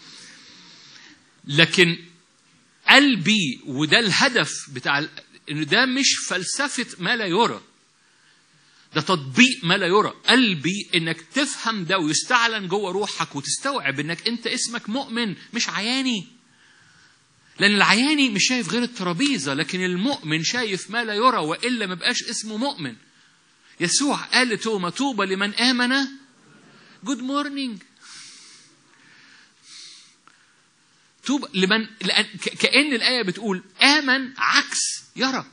لكن قلبي وده الهدف بتاع ال- ان ده مش فلسفه ما لا يرى ده تطبيق ما لا يرى قلبي انك تفهم ده ويستعلن جوه روحك وتستوعب انك انت اسمك مؤمن مش عياني لان العياني مش شايف غير الترابيزه لكن المؤمن شايف ما لا يرى والا ما بقاش اسمه مؤمن يسوع قال لتوما طوبى لمن امن جود مورنينج طوبى لمن لأن ك- كأن الآية بتقول آمن عكس يرى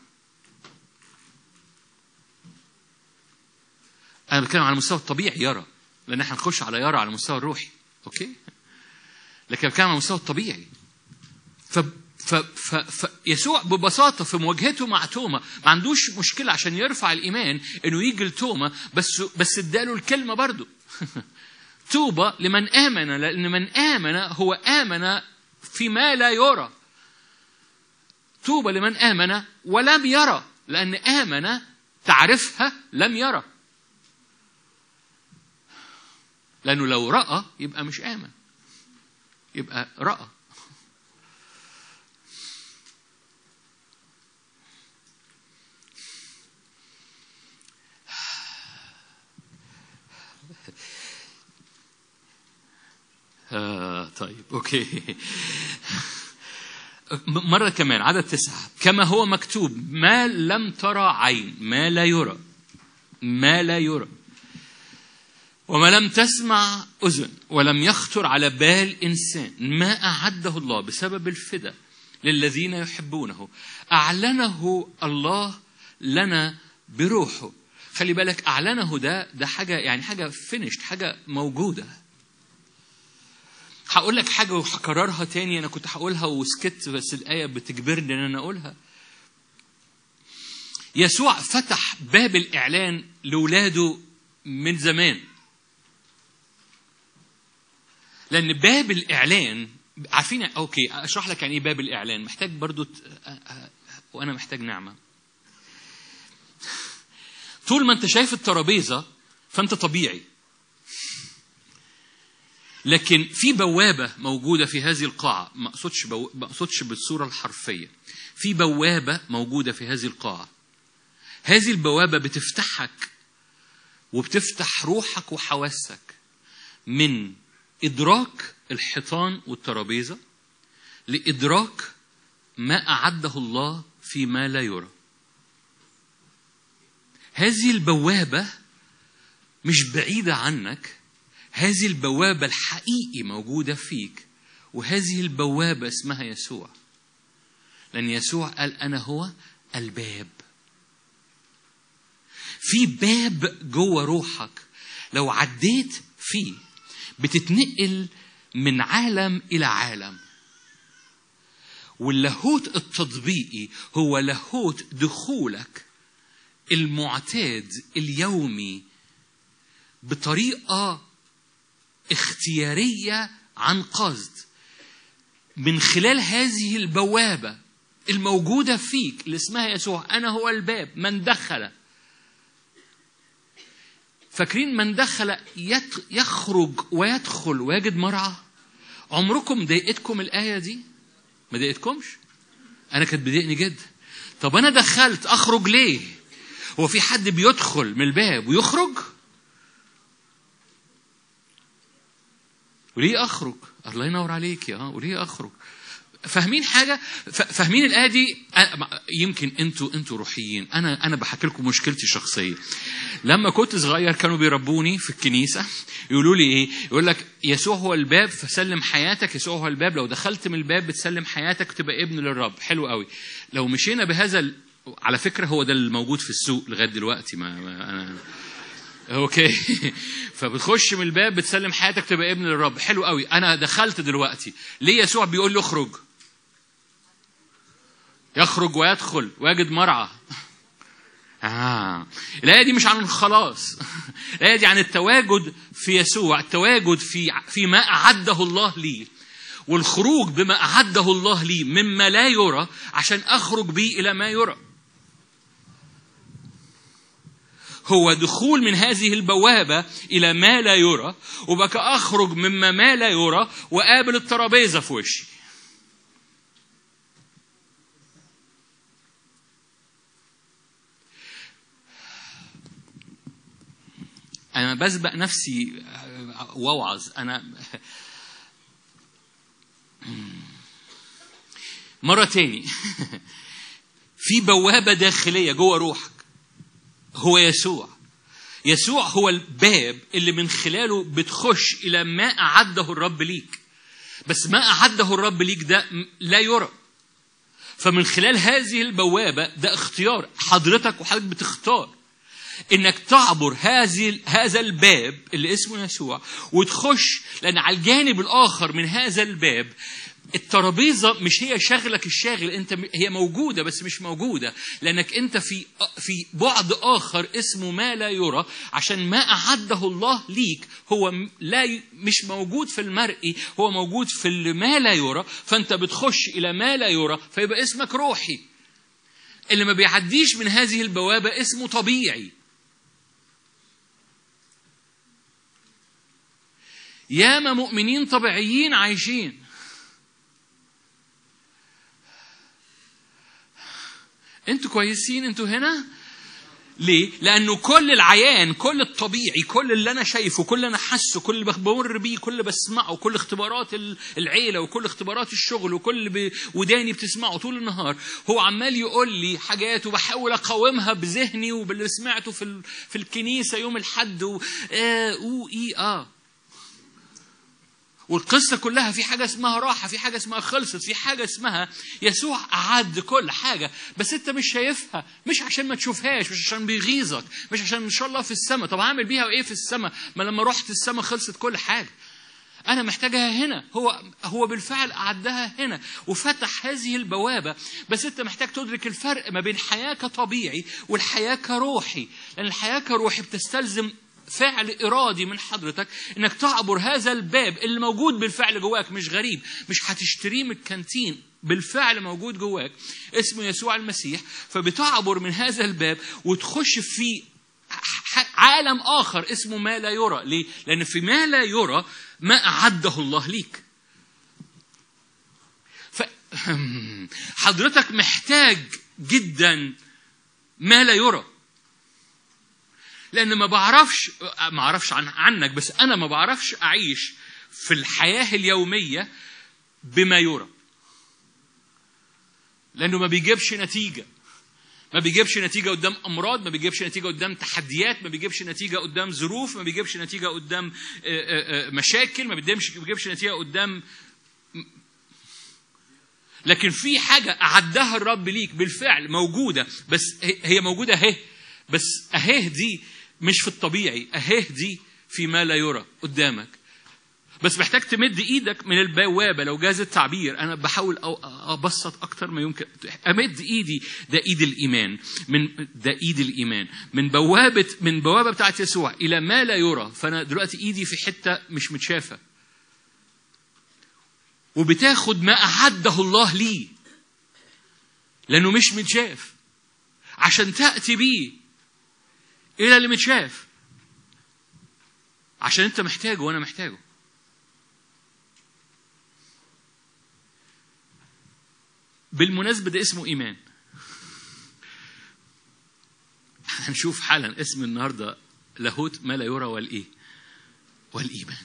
أنا بتكلم على المستوى الطبيعي يرى لأن احنا هنخش على يرى على المستوى الروحي أوكي لكن بتكلم على المستوى الطبيعي ف ف ف ف يسوع ببساطة في مواجهته مع توما ما عندوش مشكلة عشان يرفع الإيمان إنه يجي لتوما بس بس اداله الكلمة برضه توبة لمن آمن لأن من آمن هو آمن فيما لا يرى توبة لمن آمن ولم يرى لأن آمن تعرفها لم يرى لأنه لو رأى يبقى مش آمن يبقى رأى آه طيب أوكي م- مرة كمان عدد تسعة كما هو مكتوب ما لم ترى عين ما لا يرى ما لا يرى وما لم تسمع أذن ولم يخطر على بال إنسان ما أعده الله بسبب الفدا للذين يحبونه أعلنه الله لنا بروحه خلي بالك أعلنه ده ده حاجة يعني حاجة فينيشت حاجة موجودة هقول لك حاجة وهكررها تاني أنا كنت هقولها وسكت بس الآية بتجبرني إن أنا أقولها يسوع فتح باب الإعلان لولاده من زمان لأن باب الإعلان عارفين أوكي أشرح لك يعني إيه باب الإعلان محتاج برضو ت... وأنا محتاج نعمة طول ما انت شايف الترابيزه فانت طبيعي لكن في بوابه موجوده في هذه القاعه ما اقصدش بو... ما اقصدش بالصوره الحرفيه في بوابه موجوده في هذه القاعه هذه البوابه بتفتحك وبتفتح روحك وحواسك من ادراك الحيطان والترابيزه لادراك ما اعده الله فيما لا يرى هذه البوابه مش بعيده عنك هذه البوابه الحقيقي موجوده فيك وهذه البوابه اسمها يسوع لان يسوع قال انا هو الباب في باب جوه روحك لو عديت فيه بتتنقل من عالم الى عالم واللاهوت التطبيقي هو لاهوت دخولك المعتاد اليومي بطريقه اختياريه عن قصد من خلال هذه البوابه الموجوده فيك اللي اسمها يسوع انا هو الباب من دخل فاكرين من دخل يت- يخرج ويدخل ويجد مرعى عمركم ضايقتكم الآية دي ما ضايقتكمش أنا كانت بتضايقني جدا طب أنا دخلت أخرج ليه هو في حد بيدخل من الباب ويخرج وليه أخرج الله ينور عليك يا وليه أخرج فاهمين حاجة ف- فاهمين الآية دي أنا- يمكن انتوا انتوا روحيين أنا أنا بحكي لكم مشكلتي الشخصية لما كنت صغير كانوا بيربوني في الكنيسة يقولوا لي إيه يقول لك يسوع هو الباب فسلم حياتك يسوع هو الباب لو دخلت من الباب بتسلم حياتك تبقى ابن للرب حلو قوي لو مشينا بهذا ال... على فكرة هو ده الموجود في السوق لغاية دلوقتي ما, ما أنا اوكي فبتخش من الباب بتسلم حياتك تبقى ابن للرب حلو قوي انا دخلت دلوقتي ليه يسوع بيقول له اخرج يخرج ويدخل ويجد مرعى آه. الآية دي مش عن الخلاص الآية دي عن التواجد في يسوع التواجد في فيما أعده الله لي والخروج بما أعده الله لي مما لا يرى عشان أخرج به إلى ما يرى هو دخول من هذه البوابة إلى ما لا يرى وبقى أخرج مما ما لا يرى وقابل الترابيزة في وشي أنا بسبق نفسي وأوعظ أنا مرة تاني في بوابة داخلية جوه روحك هو يسوع يسوع هو الباب اللي من خلاله بتخش إلى ما أعده الرب ليك بس ما أعده الرب ليك ده لا يرى فمن خلال هذه البوابة ده اختيار حضرتك وحضرتك بتختار انك تعبر هذه هذا الباب اللي اسمه يسوع وتخش لان على الجانب الاخر من هذا الباب الترابيزه مش هي شغلك الشاغل انت هي موجوده بس مش موجوده لانك انت في في بعد اخر اسمه ما لا يرى عشان ما اعده الله ليك هو لا مش موجود في المرئي هو موجود في اللي ما لا يرى فانت بتخش الى ما لا يرى فيبقى اسمك روحي اللي ما بيعديش من هذه البوابه اسمه طبيعي ياما مؤمنين طبيعيين عايشين انتوا كويسين انتوا هنا ليه؟ لأنه كل العيان كل الطبيعي كل اللي أنا شايفه كل اللي أنا حاسه كل اللي بمر بيه كل اللي بسمعه كل اختبارات العيلة وكل اختبارات الشغل وكل اللي وداني بتسمعه طول النهار هو عمال يقول لي حاجات وبحاول أقاومها بذهني وباللي سمعته في في الكنيسة يوم الحد و آه و إي آه والقصة كلها في حاجة اسمها راحة في حاجة اسمها خلصت في حاجة اسمها يسوع أعد كل حاجة بس أنت مش شايفها مش عشان ما تشوفهاش مش عشان بيغيظك مش عشان إن شاء الله في السماء طب هعمل بيها إيه في السماء ما لما رحت السماء خلصت كل حاجة أنا محتاجها هنا هو هو بالفعل أعدها هنا وفتح هذه البوابة بس أنت محتاج تدرك الفرق ما بين حياة كطبيعي والحياة كروحي لأن الحياة كروحي بتستلزم فعل إرادي من حضرتك إنك تعبر هذا الباب اللي موجود بالفعل جواك مش غريب مش هتشتريه من الكانتين بالفعل موجود جواك اسمه يسوع المسيح فبتعبر من هذا الباب وتخش في ح- عالم آخر اسمه ما لا يرى ليه؟ لأن في ما لا يرى ما أعده الله ليك ف... حضرتك محتاج جدا ما لا يرى لان ما بعرفش ما اعرفش عن عنك بس انا ما بعرفش اعيش في الحياه اليوميه بما يرى لانه ما بيجيبش نتيجه ما بيجيبش نتيجة قدام أمراض ما بيجيبش نتيجة قدام تحديات ما بيجيبش نتيجة قدام ظروف ما بيجيبش نتيجة قدام آه، آه، آه، مشاكل ما بيجيبش ما بيجيبش نتيجة قدام لكن في حاجة أعدها الرب ليك بالفعل موجودة بس هي هي موجودة أهي بس أهيه دي مش في الطبيعي أهيه دي في ما لا يرى قدامك بس محتاج تمد ايدك من البوابه لو جاز التعبير انا بحاول أو- ابسط اكتر ما يمكن امد ايدي ده ايد الايمان من ده ايد الايمان من بوابه من بوابه بتاعت يسوع الى ما لا يرى فانا دلوقتي ايدي في حته مش متشافه وبتاخد ما اعده الله لي لانه مش متشاف عشان تاتي بيه الى اللي متشاف عشان انت محتاجه وانا محتاجه بالمناسبة ده اسمه إيمان هنشوف حالا اسم النهاردة لاهوت ما لا يرى والإيه والإيمان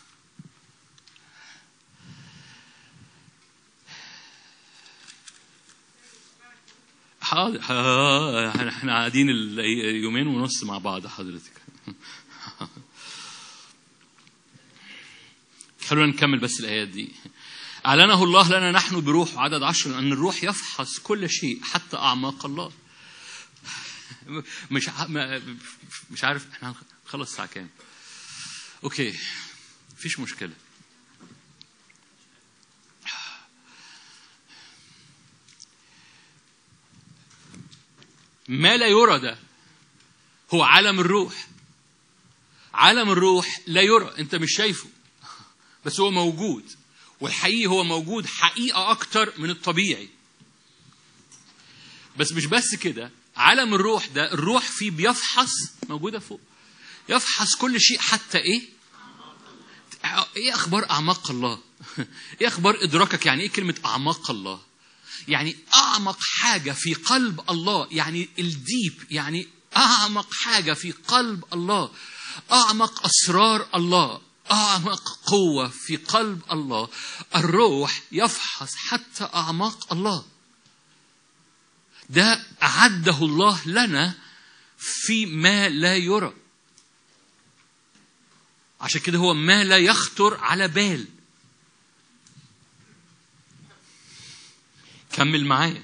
حاضر ها- احنا قاعدين ال- يومين ونص مع بعض حضرتك خلونا نكمل بس الآيات دي أعلنه الله لنا نحن بروح عدد عشر أن الروح يفحص كل شيء حتى أعماق الله مش ع- ما- مش عارف احنا هنخلص الساعة كام أوكي مفيش مشكلة ما لا يرى ده هو عالم الروح عالم الروح لا يرى انت مش شايفه بس هو موجود والحقيقي هو موجود حقيقة أكتر من الطبيعي بس مش بس كده عالم الروح ده الروح فيه بيفحص موجودة فوق يفحص كل شيء حتى إيه إيه أخبار أعماق الله إيه أخبار إدراكك يعني إيه كلمة أعماق الله يعني أعمق حاجة في قلب الله يعني الديب يعني أعمق حاجة في قلب الله أعمق أسرار الله أعمق قوة في قلب الله الروح يفحص حتى أعماق الله ده أعده الله لنا في ما لا يرى عشان كده هو ما لا يخطر على بال كمل معايا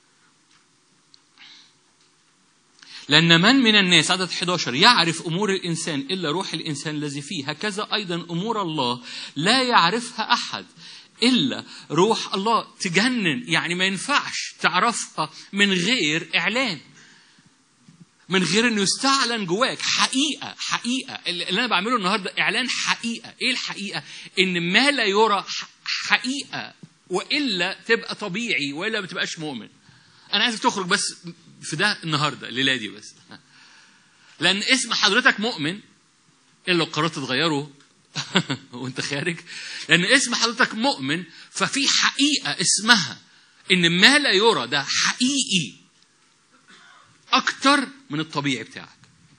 لأن من من الناس عدد 11 يعرف أمور الإنسان إلا روح الإنسان الذي فيه هكذا أيضا أمور الله لا يعرفها أحد إلا روح الله تجنن يعني ما ينفعش تعرفها من غير إعلان من غير انه يستعلن جواك حقيقه حقيقه اللي انا بعمله النهارده اعلان حقيقه ايه الحقيقه ان ما لا يرى ح- حقيقه والا تبقى طبيعي والا ما تبقاش مؤمن انا عايزك تخرج بس في ده النهارده الليله دي بس لان اسم حضرتك مؤمن الا لو قررت تغيره وانت خارج لان اسم حضرتك مؤمن ففي حقيقه اسمها ان ما لا يرى ده حقيقي اكتر من الطبيعي بتاعك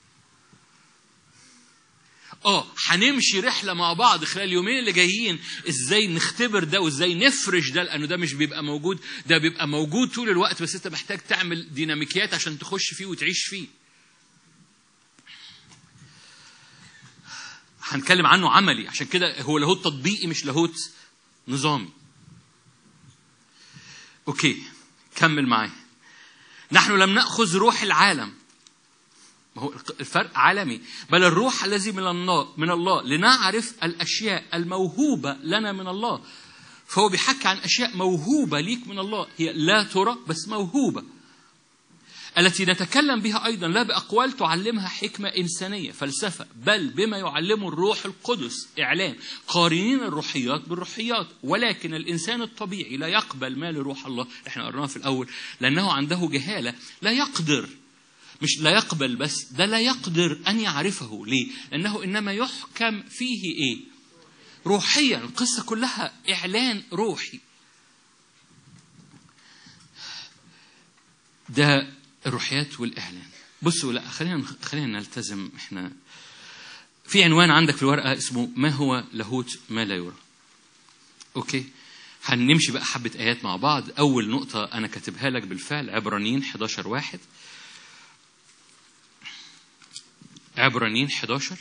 اه هنمشي رحله مع بعض خلال اليومين اللي جايين ازاي نختبر ده وازاي نفرش ده لانه ده مش بيبقى موجود ده بيبقى موجود طول الوقت بس انت محتاج تعمل ديناميكيات عشان تخش فيه وتعيش فيه هنتكلم عنه عملي عشان كده هو لاهوت تطبيقي مش لاهوت نظامي اوكي كمل معايا نحن لم ناخذ روح العالم ما هو الفرق عالمي بل الروح الذي من الله من الله لنعرف الاشياء الموهوبه لنا من الله فهو بيحكي عن اشياء موهوبه ليك من الله هي لا ترى بس موهوبه التي نتكلم بها ايضا لا باقوال تعلمها حكمه انسانيه فلسفه بل بما يعلمه الروح القدس اعلان قارنين الروحيات بالروحيات ولكن الانسان الطبيعي لا يقبل ما لروح الله احنا قرناها في الاول لانه عنده جهاله لا يقدر مش لا يقبل بس ده لا يقدر أن يعرفه ليه لأنه إنما يحكم فيه إيه روحيا القصة كلها إعلان روحي ده الروحيات والإعلان بصوا لا خلينا خلينا نلتزم احنا في عنوان عندك في الورقة اسمه ما هو لاهوت ما لا يرى اوكي هنمشي بقى حبة آيات مع بعض أول نقطة أنا كاتبها لك بالفعل عبرانيين 11 واحد عبرانيين 11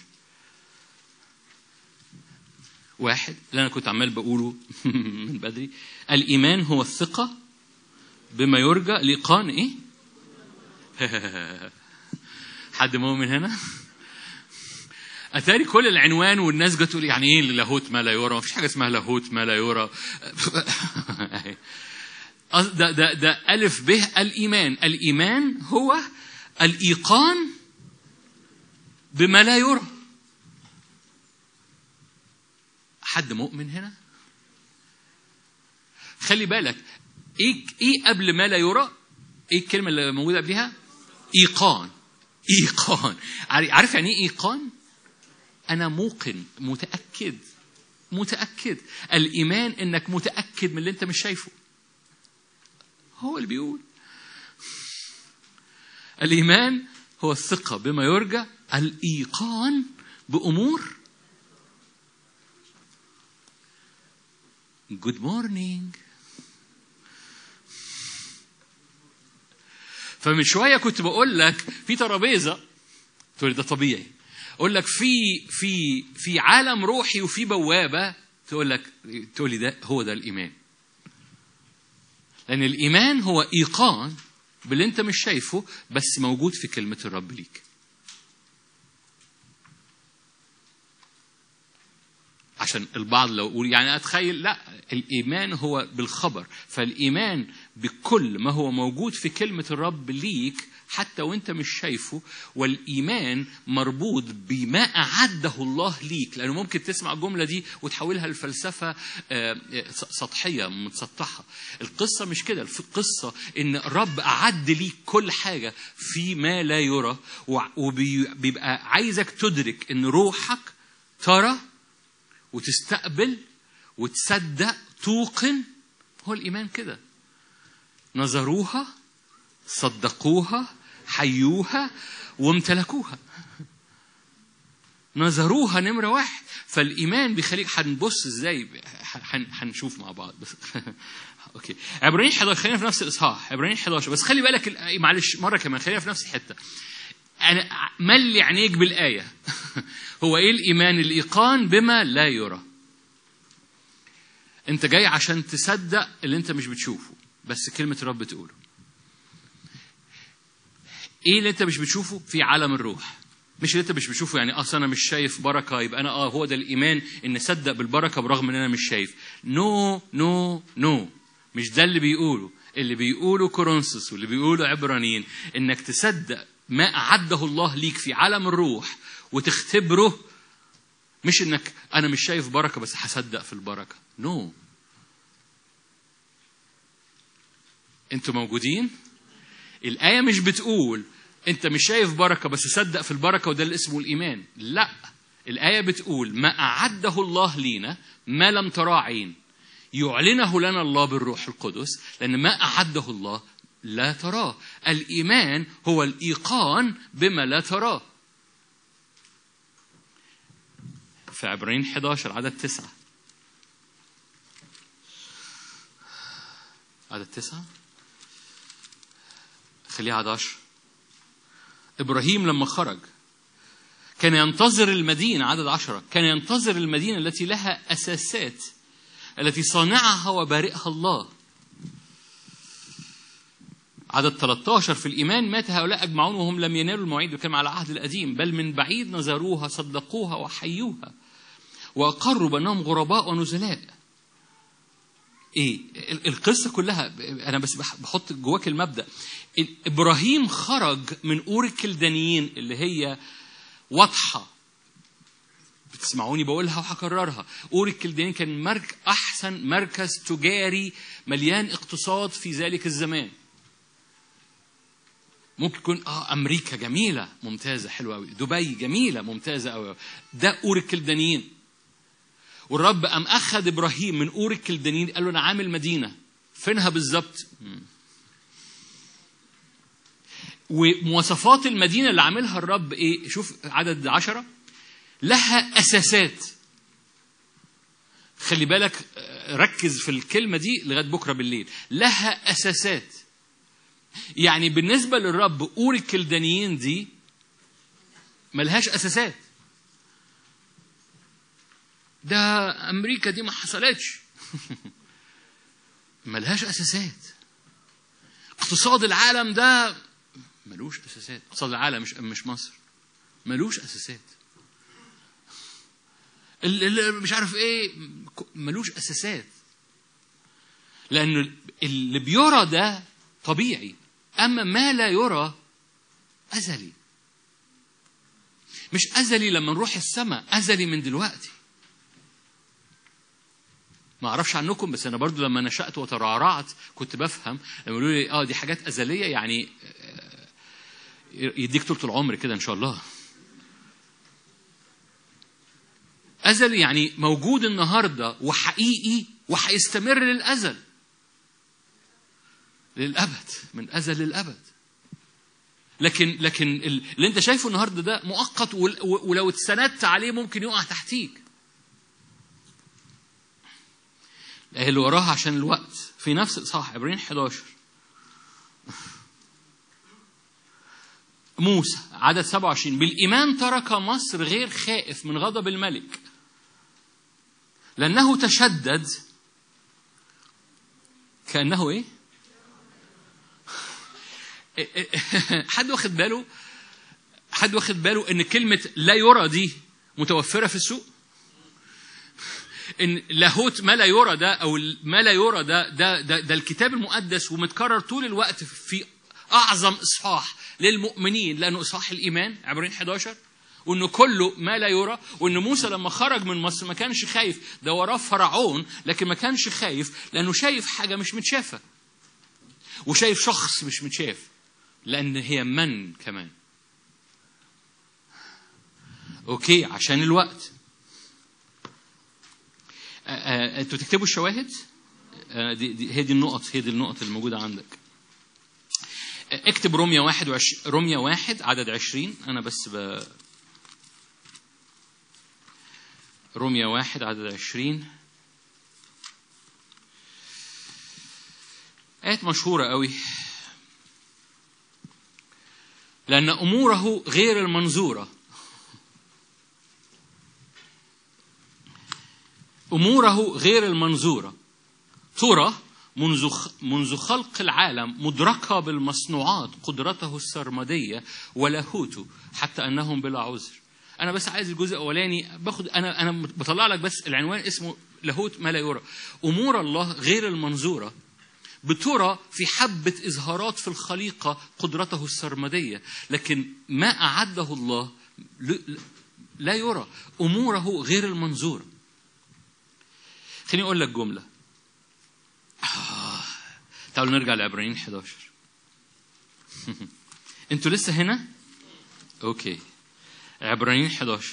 واحد اللي أنا كنت عمال بقوله من بدري الإيمان هو الثقة بما يرجى الإيقان إيه؟ حد مؤمن هنا؟ اتاري كل العنوان والناس جت تقول يعني ايه لاهوت ما لا يرى مفيش حاجه اسمها لاهوت ما لا يرى ده ده ده الف به الايمان الايمان هو الايقان بما لا يرى حد مؤمن هنا خلي بالك ايه ايه قبل ما لا يرى ايه الكلمه اللي موجوده قبلها ايقان ايقان عارف يعني ايه ايقان أنا موقن متأكد متأكد الإيمان إنك متأكد من اللي أنت مش شايفه هو اللي بيقول الإيمان هو الثقة بما يرجى الإيقان بأمور جود مورنينج فمن شوية كنت بقول لك في ترابيزة تقول ده طبيعي اقول لك في في في عالم روحي وفي بوابه تقول لك تقول لي ده هو ده الايمان لان الايمان هو ايقان باللي انت مش شايفه بس موجود في كلمه الرب ليك عشان البعض لو يقول يعني اتخيل لا الايمان هو بالخبر فالايمان بكل ما هو موجود في كلمه الرب ليك حتى وانت مش شايفه والايمان مربوط بما اعده الله ليك لانه ممكن تسمع الجمله دي وتحولها لفلسفه سطحيه متسطحه القصه مش كده القصه ان الرب اعد ليك كل حاجه في ما لا يرى وبيبقى عايزك تدرك ان روحك ترى وتستقبل وتصدق توقن هو الايمان كده نظروها صدقوها حيوها وامتلكوها نظروها نمرة واحد فالإيمان بيخليك هنبص ازاي هنشوف مع بعض بس اوكي عبرانيين 11 خلينا في نفس الاصحاح عبرانيين 11 بس خلي بالك معلش مره كمان خلينا في نفس الحته انا ملي عينيك بالايه هو ايه الايمان الايقان بما لا يرى انت جاي عشان تصدق اللي انت مش بتشوفه بس كلمه الرب تقوله ايه اللي انت مش بتشوفه في عالم الروح مش اللي انت مش بتشوفه يعني اصل انا مش شايف بركه يبقى انا اه هو ده الايمان ان اصدق بالبركه برغم ان انا مش شايف نو نو نو مش ده اللي بيقوله اللي بيقوله كورنثوس واللي بيقوله عبرانيين انك تصدق ما اعده الله ليك في عالم الروح وتختبره مش انك انا مش شايف بركه بس هصدق في البركه نو no. انتوا موجودين الايه مش بتقول انت مش شايف بركه بس صدق في البركه وده اللي اسمه الايمان لا الايه بتقول ما اعده الله لينا ما لم ترى عين يعلنه لنا الله بالروح القدس لان ما اعده الله لا تراه الايمان هو الايقان بما لا تراه في عبرين 11 عدد تسعة عدد تسعة خليها عدد عشر إبراهيم لما خرج كان ينتظر المدينة عدد عشرة كان ينتظر المدينة التي لها أساسات التي صانعها وبارئها الله عدد 13 في الإيمان مات هؤلاء أجمعون وهم لم ينالوا المواعيد بكلام على العهد القديم بل من بعيد نظروها صدقوها وحيوها وأقروا بأنهم غرباء ونزلاء ايه القصه كلها انا بس بحط جواك المبدا ابراهيم خرج من اور الكلدانيين اللي هي واضحه بتسمعوني بقولها وهكررها اور الكلدانيين كان مرك احسن مركز تجاري مليان اقتصاد في ذلك الزمان ممكن يكون اه امريكا جميله ممتازه حلوه قوي دبي جميله ممتازه قوي ده اور الكلدانيين والرب قام اخذ ابراهيم من اور الكلدانيين قال له انا عامل مدينه فينها بالظبط مم. ومواصفات المدينه اللي عاملها الرب ايه شوف عدد عشرة لها اساسات خلي بالك آه، ركز في الكلمه دي لغايه بكره بالليل لها اساسات يعني بالنسبه للرب اور الكلدانيين دي ملهاش اساسات ده امريكا دي ما حصلتش ملهاش اساسات اقتصاد العالم ده ملوش اساسات اقتصاد العالم مش مش مصر ملوش اساسات ال- ال- مش عارف ايه ك- ملوش اساسات لان اللي بيرى ده طبيعي اما ما لا يرى ازلي مش ازلي لما نروح السماء ازلي من دلوقتي ما اعرفش عنكم بس انا برضو لما نشات وترعرعت كنت بفهم لما يقولوا لي اه دي حاجات ازليه يعني آه، يديك طول العمر كده ان شاء الله ازلي يعني موجود النهارده وحقيقي وهيستمر للازل للابد من ازل للابد لكن لكن ال- اللي انت شايفه النهارده ده مؤقت ول- ولو اتسندت عليه ممكن يقع تحتيك الآية اللي وراها عشان الوقت في نفس الإصحاح عبرين 11 موسى عدد 27 بالإيمان ترك مصر غير خائف من غضب الملك لأنه تشدد كأنه إيه؟ حد واخد باله حد واخد باله ان كلمه لا يرى دي متوفره في السوق ان لاهوت ما لا يرى ده او ما لا يرى ده ده ده, ده الكتاب المقدس ومتكرر طول الوقت في اعظم اصحاح للمؤمنين لانه اصحاح الايمان عبرين 11 وانه كله ما لا يرى وان موسى لما خرج من مصر ما كانش خايف ده وراه فرعون لكن ما كانش خايف لانه شايف حاجه مش متشافه وشايف شخص مش متشاف لان هي من كمان اوكي عشان الوقت آه، آه، انتوا تكتبوا الشواهد آه، دي, دي هي دي النقط هي دي النقط الموجوده عندك آه، اكتب روميا واحد وعش... روميا واحد عدد عشرين انا بس ب... روميا واحد عدد عشرين آيات مشهورة قوي لأن أموره غير المنظورة أموره غير المنظورة ترى منذ منذ خلق العالم مدركة بالمصنوعات قدرته السرمدية ولاهوته حتى أنهم بلا عذر أنا بس عايز الجزء الأولاني باخد أنا أنا بطلع لك بس العنوان اسمه لاهوت ما لا يرى أمور الله غير المنظورة بترى في حبة إظهارات في الخليقة قدرته السرمدية لكن ما أعده الله لا يرى أموره غير المنظورة خليني أقول لك جملة آه. تعالوا نرجع لعبرانيين 11 انتوا لسه هنا؟ اوكي عبرانيين 11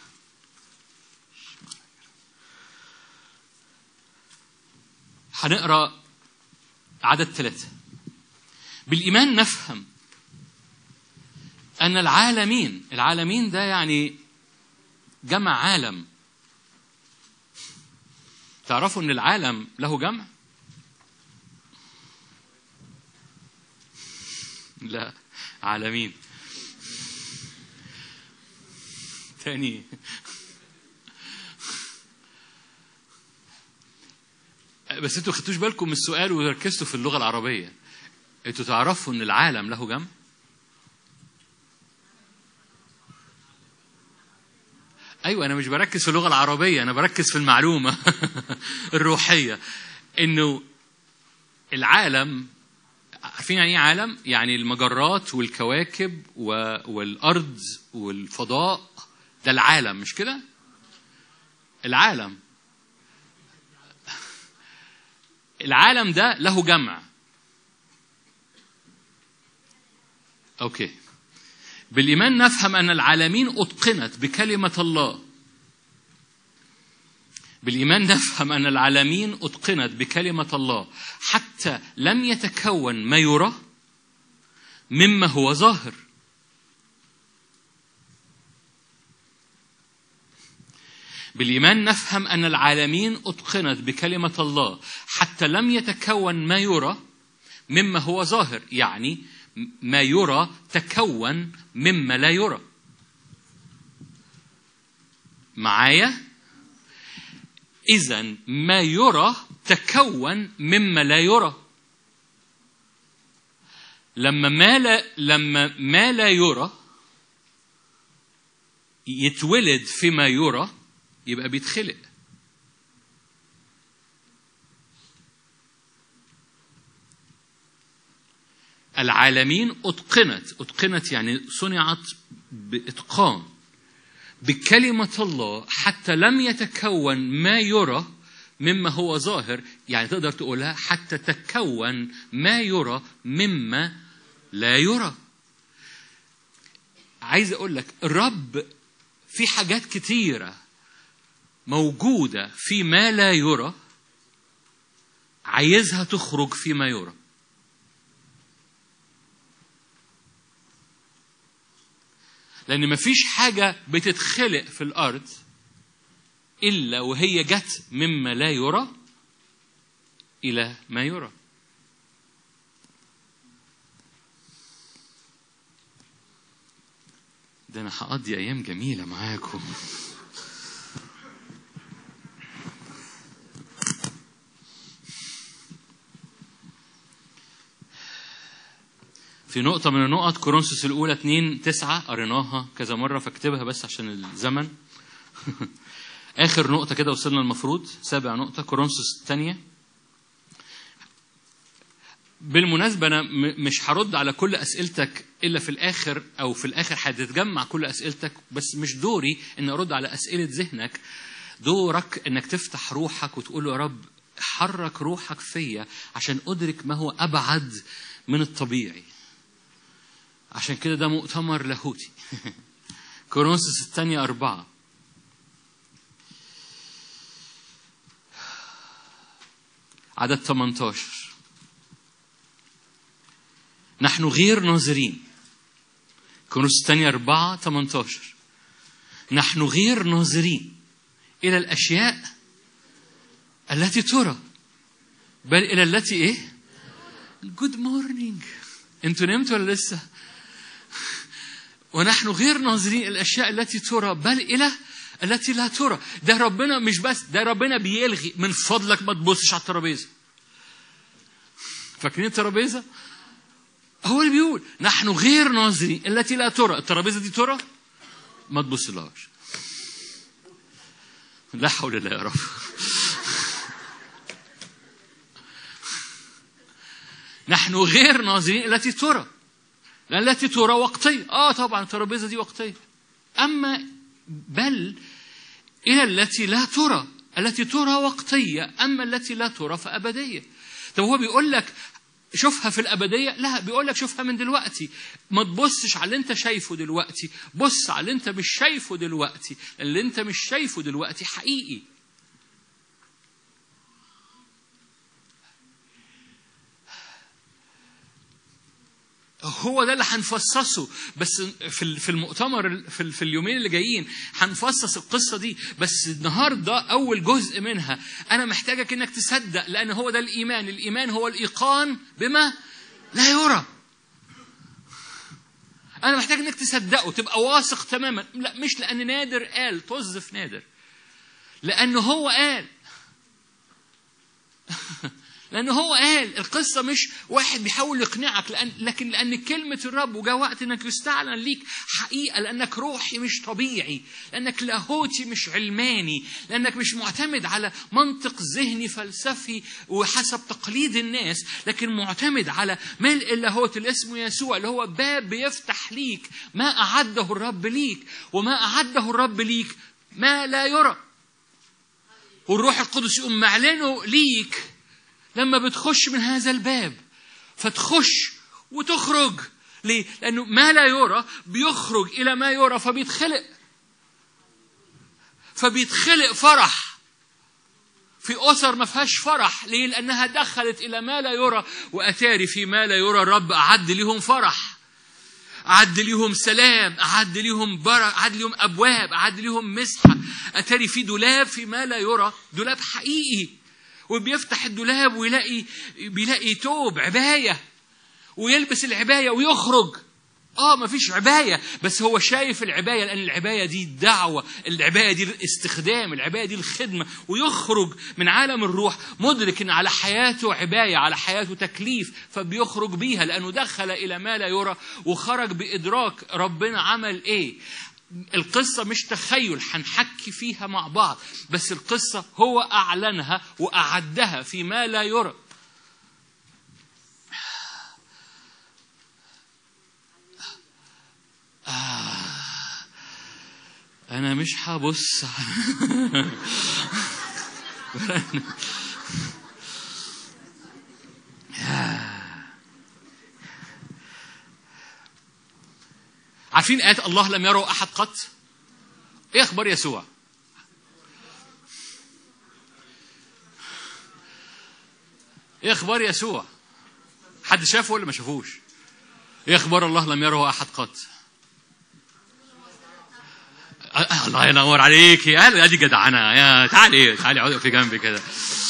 هنقرا عدد ثلاثة بالإيمان نفهم أن العالمين العالمين ده يعني جمع عالم تعرفوا أن العالم له جمع؟ لا عالمين تاني بس انتوا خدتوش بالكم من السؤال وركزتوا في اللغه العربيه انتوا تعرفوا ان العالم له جمع ايوه انا مش بركز في اللغه العربيه انا بركز في المعلومه الروحيه انه العالم عارفين يعني ايه عالم؟ يعني المجرات والكواكب والارض والفضاء ده العالم مش كده؟ العالم العالم ده له جمع أوكي بالإيمان نفهم أن العالمين أتقنت بكلمة الله بالإيمان نفهم أن العالمين أتقنت بكلمة الله حتى لم يتكون ما يرى مما هو ظاهر بالإيمان نفهم أن العالمين أتقنت بكلمة الله حتى لم يتكون ما يرى مما هو ظاهر يعني ما يرى تكون مما لا يرى معايا إذا ما يرى تكون مما لا يرى لما ما لا لما ما لا يرى يتولد فيما يرى يبقى بيتخلق العالمين أتقنت أتقنت يعني صنعت بإتقان بكلمة الله حتى لم يتكون ما يرى مما هو ظاهر يعني تقدر تقولها حتى تكون ما يرى مما لا يرى عايز أقول لك الرب في حاجات كتيرة موجودة في ما لا يرى عايزها تخرج فيما يرى لأن مفيش حاجة بتتخلق في الأرض إلا وهي جت مما لا يرى إلى ما يرى ده أنا هقضي أيام جميلة معاكم في نقطة من النقط كورنثوس الأولى 2 9 قريناها كذا مرة فاكتبها بس عشان الزمن آخر نقطة كده وصلنا المفروض سابع نقطة كورنثوس الثانية بالمناسبة أنا مش هرد على كل أسئلتك إلا في الآخر أو في الآخر هتتجمع كل أسئلتك بس مش دوري إن أرد على أسئلة ذهنك دورك إنك تفتح روحك وتقول يا رب حرك روحك فيا عشان أدرك ما هو أبعد من الطبيعي عشان كده ده مؤتمر لاهوتي كورنثوس الثانية أربعة عدد 18 نحن غير ناظرين كورنثوس الثانية أربعة 18 نحن غير ناظرين إلى الأشياء التي ترى بل إلى التي إيه؟ جود مورنينج انتوا نمتوا ولا لسه؟ ونحن غير ناظرين الاشياء التي ترى بل الى التي لا ترى ده ربنا مش بس ده ربنا بيلغي من فضلك ما تبصش على الترابيزه فاكرين الترابيزه هو اللي بيقول نحن غير ناظرين التي لا ترى الترابيزه دي ترى ما تبصلهاش لا حول الله يا رب نحن غير ناظرين التي ترى لأن التي ترى وقتية آه طبعا الترابيزة دي وقتية أما بل إلى التي لا ترى التي ترى وقتية أما التي لا ترى فأبدية طب هو بيقول لك شوفها في الأبدية لا بيقول لك شوفها من دلوقتي ما تبصش على اللي انت شايفه دلوقتي بص على اللي انت مش شايفه دلوقتي اللي انت مش شايفه دلوقتي حقيقي هو ده اللي هنفصصه بس في في المؤتمر في, في اليومين اللي جايين هنفصص القصه دي بس النهارده اول جزء منها انا محتاجك انك تصدق لان هو ده الايمان الايمان هو الايقان بما لا يرى انا محتاج انك تصدقه تبقى واثق تماما لا مش لان نادر قال طز في نادر لان هو قال لأن هو قال القصة مش واحد بيحاول يقنعك لأن لكن لأن كلمة الرب وجاء وقت إنك يستعلن ليك حقيقة لأنك روحي مش طبيعي لأنك لاهوتي مش علماني لأنك مش معتمد على منطق ذهني فلسفي وحسب تقليد الناس لكن معتمد على ملء اللاهوت اللي اسمه يسوع اللي هو باب بيفتح ليك ما أعده الرب ليك وما أعده الرب ليك ما لا يرى والروح القدس يقوم معلنه ليك لما بتخش من هذا الباب فتخش وتخرج ليه؟ لأنه ما لا يرى بيخرج إلى ما يرى فبيتخلق فبيتخلق فرح في أسر ما فيهاش فرح ليه؟ لأنها دخلت إلى ما لا يرى وأتاري في ما لا يرى الرب أعد لهم فرح أعد ليهم سلام أعد ليهم بركة أعد ليهم أبواب أعد ليهم مسحة أتاري في دولاب في ما لا يرى دولاب حقيقي وبيفتح الدولاب ويلاقي بيلاقي توب عباية ويلبس العباية ويخرج اه ما فيش عباية بس هو شايف العباية لأن العباية دي دعوة العباية دي الاستخدام العباية دي الخدمة ويخرج من عالم الروح مدرك أن على حياته عباية على حياته تكليف فبيخرج بيها لأنه دخل إلى ما لا يرى وخرج بإدراك ربنا عمل إيه القصة مش تخيل هنحكي فيها مع بعض بس القصة هو أعلنها وأعدها في ما لا يرى آه أنا مش هبص عارفين آيات الله لم يروا أحد قط؟ إيه أخبار يسوع؟ إيه أخبار يسوع؟ حد شافه ولا ما شافوش؟ إيه أخبار الله لم يره أحد قط؟ الله ينور عليك يا ادي جدعنه يا تعالي تعالي اقعدي في جنبي كده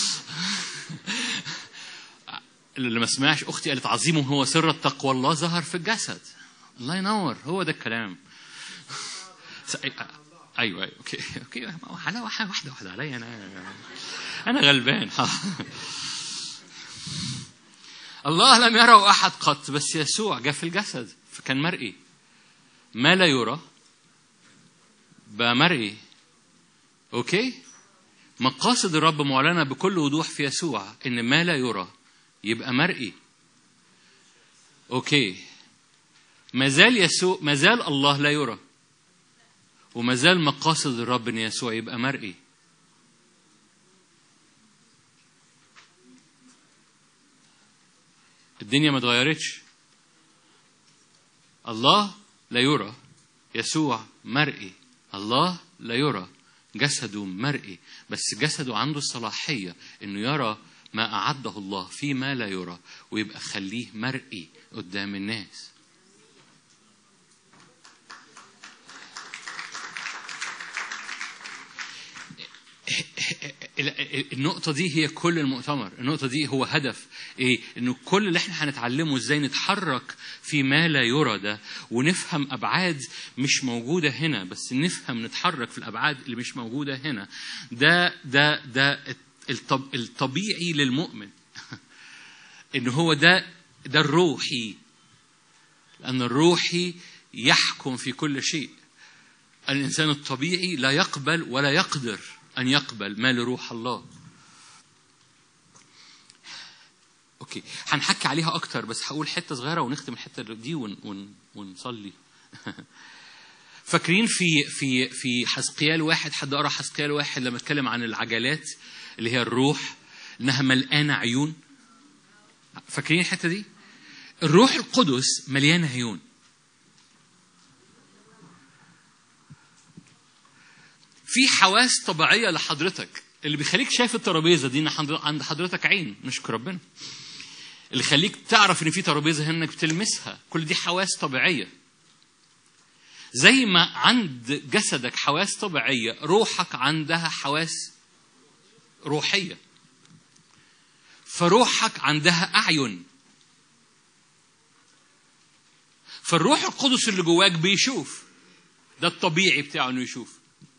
اللي ما سمعش اختي قالت عظيم هو سر التقوى الله ظهر في الجسد الله ينور هو ده الكلام ايوه ايوه اوكي اوكي واحده واحده واحده عليا انا انا غلبان الله لم يره احد قط بس يسوع جاء في الجسد فكان مرئي ما لا يرى بقى مرئي اوكي مقاصد الرب معلنه بكل وضوح في يسوع ان ما لا يرى يبقى مرئي اوكي ما زال يسوع ما زال الله لا يرى وما زال مقاصد الرب ان يسوع يبقى مرئي الدنيا ما اتغيرتش الله لا يرى يسوع مرئي الله لا يرى جسده مرئي بس جسده عنده الصلاحية انه يرى ما أعده الله فيما لا يرى ويبقى خليه مرئي قدام الناس النقطة دي هي كل المؤتمر النقطة دي هو هدف إيه؟ إنه كل اللي إحنا هنتعلمه إزاي نتحرك في ما لا يرى ده ونفهم أبعاد مش موجودة هنا بس نفهم نتحرك في الأبعاد اللي مش موجودة هنا ده ده ده الطبيعي للمؤمن إن هو ده ده الروحي لأن الروحي يحكم في كل شيء الإنسان الطبيعي لا يقبل ولا يقدر أن يقبل ما لروح الله أوكي هنحكي عليها أكتر بس هقول حتة صغيرة ونختم الحتة دي ون ون ونصلي فاكرين في في في حزقيال واحد حد قرا حزقيال واحد لما اتكلم عن العجلات اللي هي الروح انها ملقانه عيون فاكرين الحته دي الروح القدس مليانه عيون في حواس طبيعيه لحضرتك اللي بيخليك شايف الترابيزه دي ان عند حضرتك عين نشكر ربنا اللي يخليك تعرف ان في ترابيزه هنا انك بتلمسها كل دي حواس طبيعيه زي ما عند جسدك حواس طبيعيه روحك عندها حواس روحيه فروحك عندها اعين فالروح القدس اللي جواك بيشوف ده الطبيعي بتاعه انه يشوف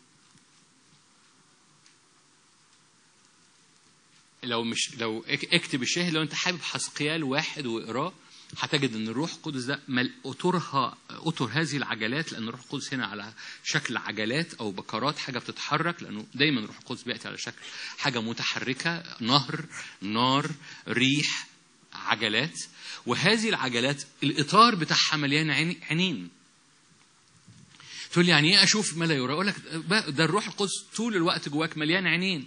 لو مش لو اكتب الشاهد لو انت حابب حسقيال واحد واقراه هتجد ان الروح القدس ده مل اطرها اطر هذه العجلات لان الروح القدس هنا على شكل عجلات او بكرات حاجه بتتحرك لانه دايما الروح القدس بياتي على شكل حاجه متحركه نهر نار ريح عجلات وهذه العجلات الاطار بتاعها مليان عينين تقول لي يعني ايه اشوف ما لا يرى اقول لك ده الروح القدس طول الوقت جواك مليان عينين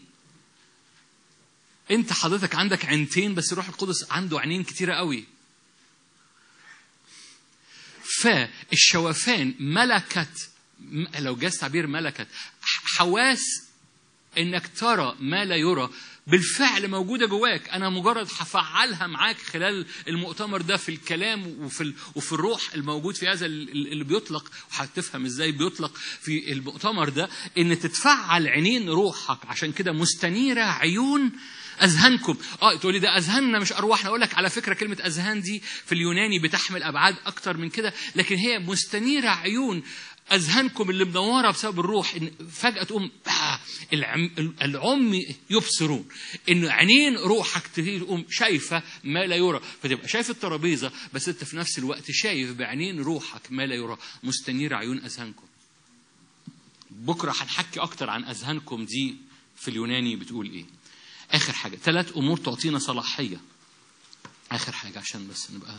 انت حضرتك عندك عينتين بس الروح القدس عنده عينين كتيره قوي فالشوفان ملكت م- لو جاز تعبير ملكت ح- حواس انك ترى ما لا يرى بالفعل موجودة جواك أنا مجرد هفعلها معاك خلال المؤتمر ده في الكلام وفي ال... وفي الروح الموجود في هذا ال- ال- اللي بيطلق وهتفهم ازاي بيطلق في المؤتمر ده ان تتفعل عينين روحك عشان كده مستنيرة عيون اذهانكم اه تقول لي ده اذهاننا مش ارواحنا اقول لك على فكره كلمه اذهان دي في اليوناني بتحمل ابعاد اكتر من كده لكن هي مستنيره عيون اذهانكم اللي منوره بسبب الروح ان فجاه تقوم آه العم العمي يبصرون ان عينين روحك تيجي تقوم شايفه ما لا يرى فتبقى شايف الترابيزه بس انت في نفس الوقت شايف بعينين روحك ما لا يرى مستنيره عيون اذهانكم بكره هنحكي اكتر عن اذهانكم دي في اليوناني بتقول ايه اخر حاجه ثلاث امور تعطينا صلاحيه اخر حاجه عشان بس نبقى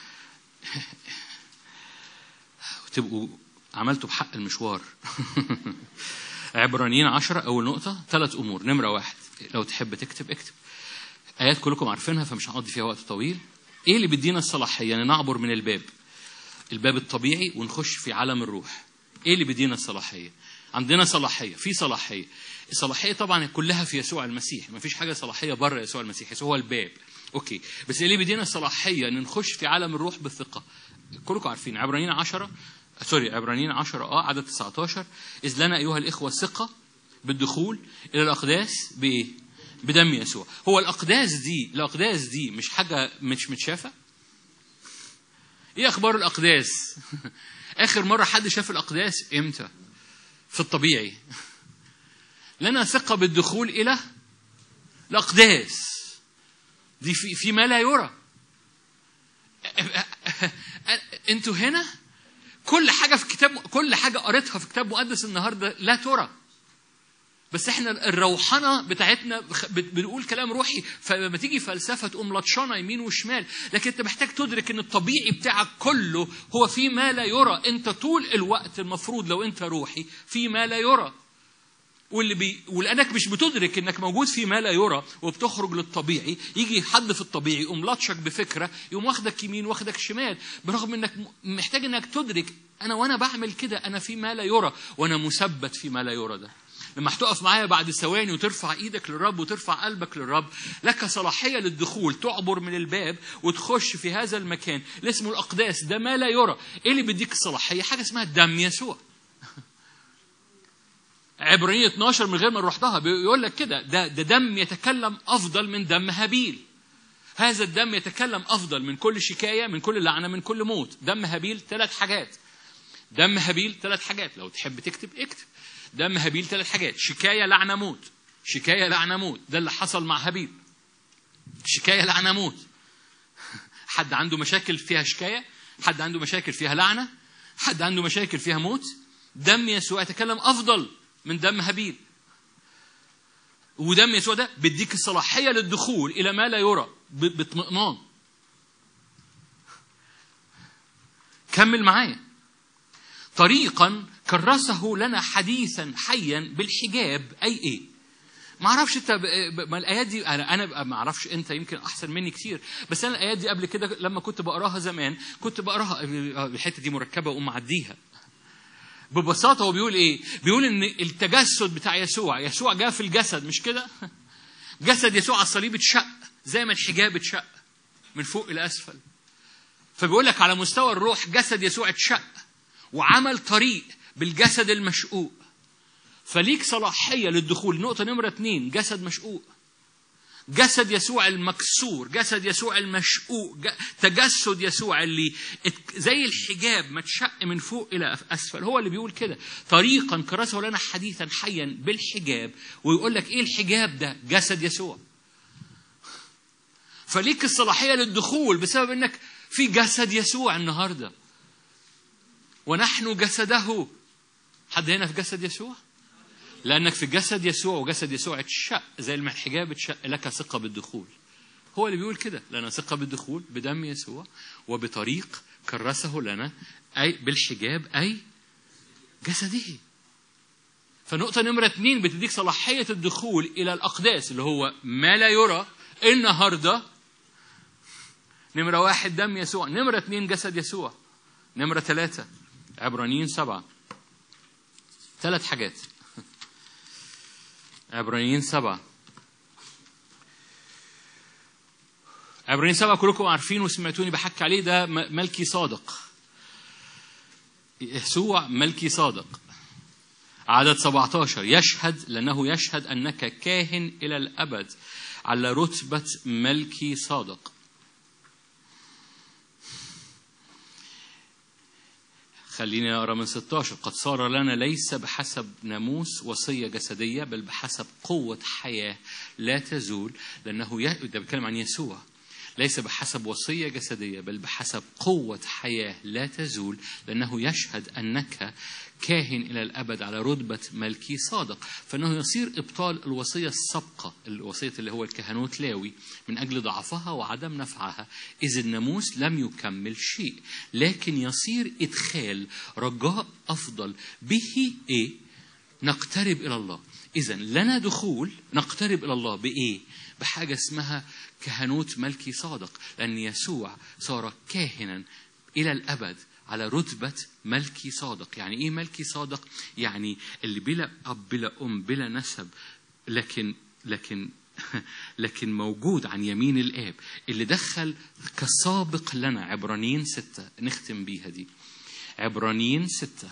وتبقوا عملتوا بحق المشوار عبرانيين عشرة أول نقطة ثلاث أمور نمرة واحد لو تحب تكتب اكتب آيات كلكم عارفينها فمش هنقضي فيها وقت طويل إيه اللي بيدينا الصلاحية يعني نعبر من الباب الباب الطبيعي ونخش في عالم الروح إيه اللي بيدينا الصلاحية عندنا صلاحية في صلاحية الصلاحية طبعا كلها في يسوع المسيح ما فيش حاجة صلاحية بره يسوع المسيح يسوع هو الباب اوكي بس ايه اللي بيدينا الصلاحية ان نخش في عالم الروح بالثقة كلكم عارفين عبرانيين عشرة سوري عبرانيين 10 اه عدد 19 اذ لنا ايها الاخوه ثقه بالدخول الى الاقداس بايه؟ بدم يسوع هو الاقداس دي الاقداس دي مش حاجه مش متشافه ايه اخبار الاقداس اخر مره حد شاف الاقداس امتى في الطبيعي لنا ثقه بالدخول الى الاقداس دي في في ما لا يرى انتوا هنا كل حاجه في كتاب كل حاجه قريتها في كتاب مقدس النهارده لا ترى بس احنا الروحنه بتاعتنا بنقول كلام روحي فلما تيجي فلسفه تقوم لطشانه يمين وشمال لكن انت محتاج تدرك ان الطبيعي بتاعك كله هو في ما لا يرى انت طول الوقت المفروض لو انت روحي في ما لا يرى واللي بي... ولانك مش بتدرك انك موجود في ما لا يرى وبتخرج للطبيعي يجي حد في الطبيعي يقوم لطشك بفكره يقوم واخدك يمين واخدك شمال برغم انك محتاج انك تدرك انا وانا بعمل كده انا في ما لا يرى وانا مثبت في ما لا يرى ده لما هتقف معايا بعد ثواني وترفع ايدك للرب وترفع قلبك للرب لك صلاحيه للدخول تعبر من الباب وتخش في هذا المكان اللي اسمه الاقداس ده ما لا يرى ايه اللي بيديك الصلاحيه حاجه اسمها دم يسوع عبرانية 12 من غير ما رحتها بيقول لك كده ده, ده دم يتكلم أفضل من دم هابيل هذا الدم يتكلم أفضل من كل شكاية من كل لعنة من كل موت دم هابيل ثلاث حاجات دم هابيل ثلاث حاجات لو تحب تكتب اكتب دم هابيل ثلاث حاجات شكاية لعنة موت شكاية لعنة موت ده اللي حصل مع هابيل شكاية لعنة موت حد عنده مشاكل فيها شكاية حد عنده مشاكل فيها لعنة حد عنده مشاكل فيها موت دم يسوع يتكلم أفضل من دم هابيل ودم يسوع ده بيديك الصلاحيه للدخول الى ما لا يرى باطمئنان كمل معايا طريقا كرسه لنا حديثا حيا بالحجاب اي ايه ما اعرفش انت ما الايات دي انا انا ما اعرفش انت يمكن احسن مني كتير بس انا الايات دي قبل كده لما كنت بقراها زمان كنت بقراها الحته دي مركبه واقوم معديها ببساطة هو بيقول إيه؟ بيقول إن التجسد بتاع يسوع، يسوع جاء في الجسد مش كده؟ جسد يسوع على الصليب اتشق زي ما الحجاب اتشق من فوق إلى أسفل. فبيقول لك على مستوى الروح جسد يسوع اتشق وعمل طريق بالجسد المشقوق. فليك صلاحية للدخول، نقطة نمرة اثنين جسد مشقوق. جسد يسوع المكسور جسد يسوع المشقوق تجسد يسوع اللي زي الحجاب متشق من فوق الى اسفل هو اللي بيقول كده طريقا كرسه لنا حديثا حيا بالحجاب ويقول لك ايه الحجاب ده جسد يسوع فليك الصلاحيه للدخول بسبب انك في جسد يسوع النهارده ونحن جسده حد هنا في جسد يسوع لأنك في جسد يسوع وجسد يسوع اتشق زي ما الحجاب اتشق لك ثقة بالدخول. هو اللي بيقول كده لنا ثقة بالدخول بدم يسوع وبطريق كرسه لنا أي بالحجاب أي جسده. فنقطة نمرة اثنين بتديك صلاحية الدخول إلى الأقداس اللي هو ما لا يرى النهاردة نمرة واحد دم يسوع نمرة اثنين جسد يسوع نمرة ثلاثة عبرانيين سبعة ثلاث حاجات عبرانيين سبعة عبرانيين سبعة كلكم عارفين وسمعتوني بحكي عليه ده م- ملكي صادق يسوع ملكي صادق عدد 17 يشهد لأنه يشهد أنك كاهن إلى الأبد على رتبة ملكي صادق خليني أقرأ من 16 قد صار لنا ليس بحسب ناموس وصية جسدية بل بحسب قوة حياة لا تزول لأنه ي... ده بيتكلم عن يسوع ليس بحسب وصية جسدية بل بحسب قوة حياة لا تزول لأنه يشهد أنك كاهن إلى الأبد على رتبة ملكي صادق فإنه يصير إبطال الوصية السابقة الوصية اللي هو الكهنوت لاوي من أجل ضعفها وعدم نفعها إذ الناموس لم يكمل شيء لكن يصير إدخال رجاء أفضل به إيه نقترب إلى الله إذا لنا دخول نقترب إلى الله بإيه بحاجة اسمها كهنوت ملكي صادق لأن يسوع صار كاهنا إلى الأبد على رتبة ملكي صادق يعني إيه ملكي صادق يعني اللي بلا أب بلا أم بلا نسب لكن لكن لكن موجود عن يمين الآب اللي دخل كسابق لنا عبرانيين ستة نختم بيها دي عبرانيين ستة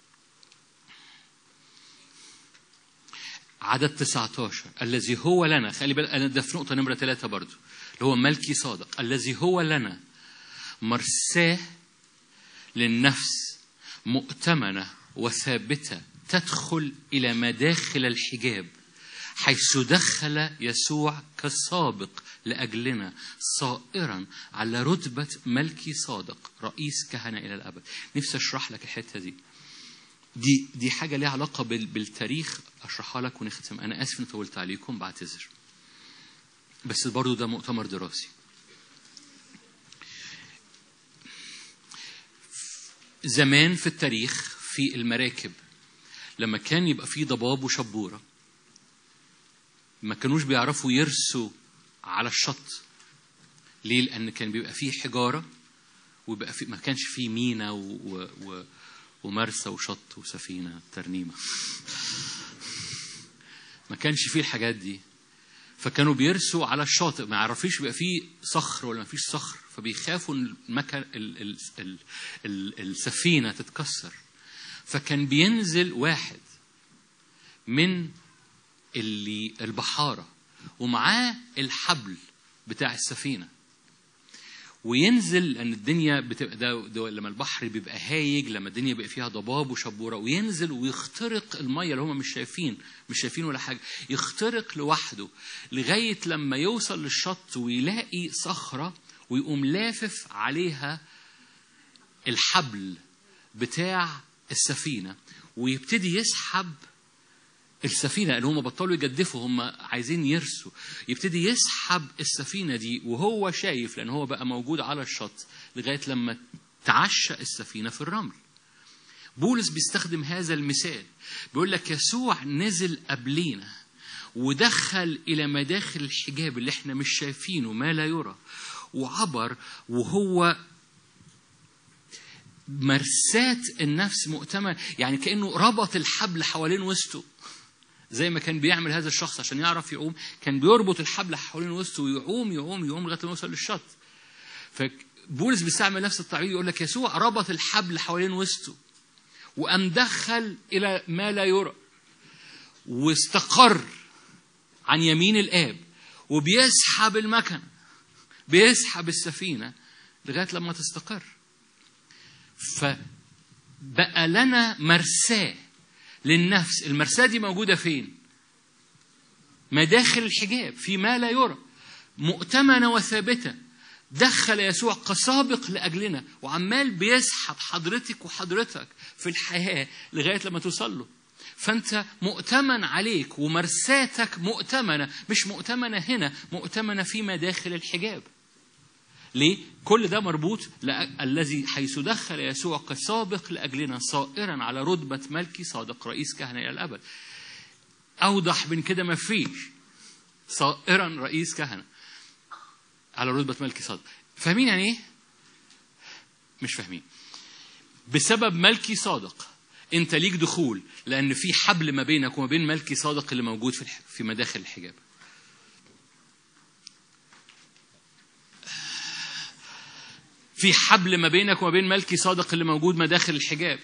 عدد 19 الذي هو لنا خلي بالك انا ده في نقطه نمره ثلاثه برضو اللي هو ملكي صادق الذي هو لنا مرساه للنفس مؤتمنه وثابته تدخل الى مداخل الحجاب حيث دخل يسوع كسابق لاجلنا صائرا على رتبه ملكي صادق رئيس كهنه الى الابد نفسي اشرح لك الحته دي دي دي حاجة ليها علاقة بال- بالتاريخ أشرحها لك ونختم أنا آسف إني طولت عليكم بعتذر بس برضو ده مؤتمر دراسي زمان في التاريخ في المراكب لما كان يبقى في ضباب وشبورة ما كانوش بيعرفوا يرسوا على الشط ليه؟ لأن كان بيبقى فيه حجارة ويبقى في ما كانش فيه مينا و... و... و... ومرسى وشط وسفينة ترنيمة ما كانش فيه الحاجات دي فكانوا بيرسوا على الشاطئ ما يعرفيش بيبقى فيه صخر ولا ما فيش صخر فبيخافوا ان المكان ال... ال... ال... ال... السفينة تتكسر فكان بينزل واحد من اللي البحارة ومعاه الحبل بتاع السفينة وينزل لان الدنيا بتبقى ده, ده لما البحر بيبقى هايج لما الدنيا بيبقى فيها ضباب وشبوره وينزل ويخترق الميه اللي هم مش شايفين مش شايفين ولا حاجه يخترق لوحده لغايه لما يوصل للشط ويلاقي صخره ويقوم لافف عليها الحبل بتاع السفينه ويبتدي يسحب السفينة لأن هم بطلوا يجدفوا هم عايزين يرسوا يبتدي يسحب السفينة دي وهو شايف لأن هو بقى موجود على الشط لغاية لما تعشى السفينة في الرمل بولس بيستخدم هذا المثال بيقول لك يسوع نزل قبلينا ودخل إلى مداخل الحجاب اللي احنا مش شايفينه ما لا يرى وعبر وهو مرساة النفس مؤتمن يعني كأنه ربط الحبل حوالين وسطه زي ما كان بيعمل هذا الشخص عشان يعرف يقوم كان بيربط الحبل حوالين وسطه ويقوم يقوم يقوم لغايه ما يوصل للشط فبولس بيستعمل نفس التعبير يقول لك يسوع ربط الحبل حوالين وسطه وقام دخل الى ما لا يرى واستقر عن يمين الاب وبيسحب المكنه بيسحب السفينه لغايه لما تستقر فبقى لنا مرساه للنفس المرساة دي موجودة فين مداخل الحجاب في ما لا يرى مؤتمنة وثابتة دخل يسوع كسابق لأجلنا وعمال بيسحب حضرتك وحضرتك في الحياة لغاية لما توصل له فأنت مؤتمن عليك ومرساتك مؤتمنة مش مؤتمنة هنا مؤتمنة في مداخل الحجاب ليه؟ كل ده مربوط لأ... الذي حيث دخل يسوع كسابق لأجلنا صائرا على رتبة ملكي صادق رئيس كهنة إلى الأبد أوضح من كده ما فيش صائرا رئيس كهنة على رتبة ملكي صادق فاهمين يعني إيه؟ مش فاهمين بسبب ملكي صادق انت ليك دخول لان في حبل ما بينك وما بين ملكي صادق اللي موجود في الح- في مداخل الحجاب في حبل ما بينك وما بين ملكي صادق اللي موجود مداخل الحجاب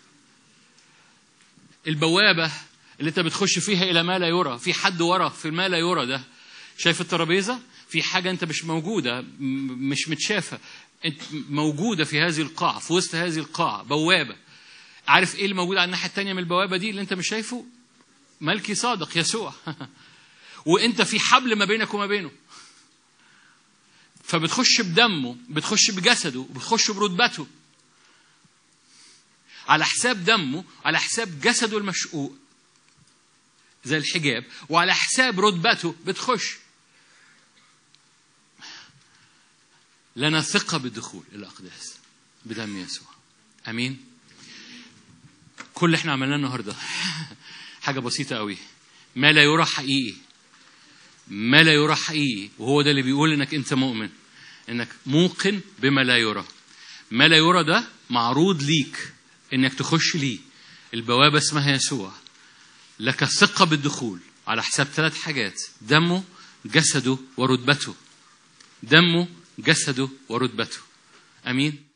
البوابة اللي انت بتخش فيها إلى ما لا يرى في حد ورا في ما لا يرى ده شايف الترابيزة في حاجة انت مش موجودة م- مش متشافة انت موجودة في هذه القاعة في وسط هذه القاعة بوابة عارف ايه اللي موجود على الناحية التانية من البوابة دي اللي انت مش شايفه ملكي صادق يسوع وانت في حبل ما بينك وما بينه فبتخش بدمه بتخش بجسده بتخش برتبته على حساب دمه على حساب جسده المشقوق زي الحجاب وعلى حساب رتبته بتخش لنا ثقة بالدخول إلى الأقداس بدم يسوع أمين كل اللي احنا عملناه النهارده حاجة بسيطة قوي ما لا يرى حقيقي ما لا يرى حقيقي وهو ده اللي بيقول انك انت مؤمن انك موقن بما لا يرى ما لا يرى ده معروض ليك انك تخش ليه البوابة اسمها يسوع لك ثقة بالدخول على حساب ثلاث حاجات دمه جسده ورتبته دمه جسده ورتبته امين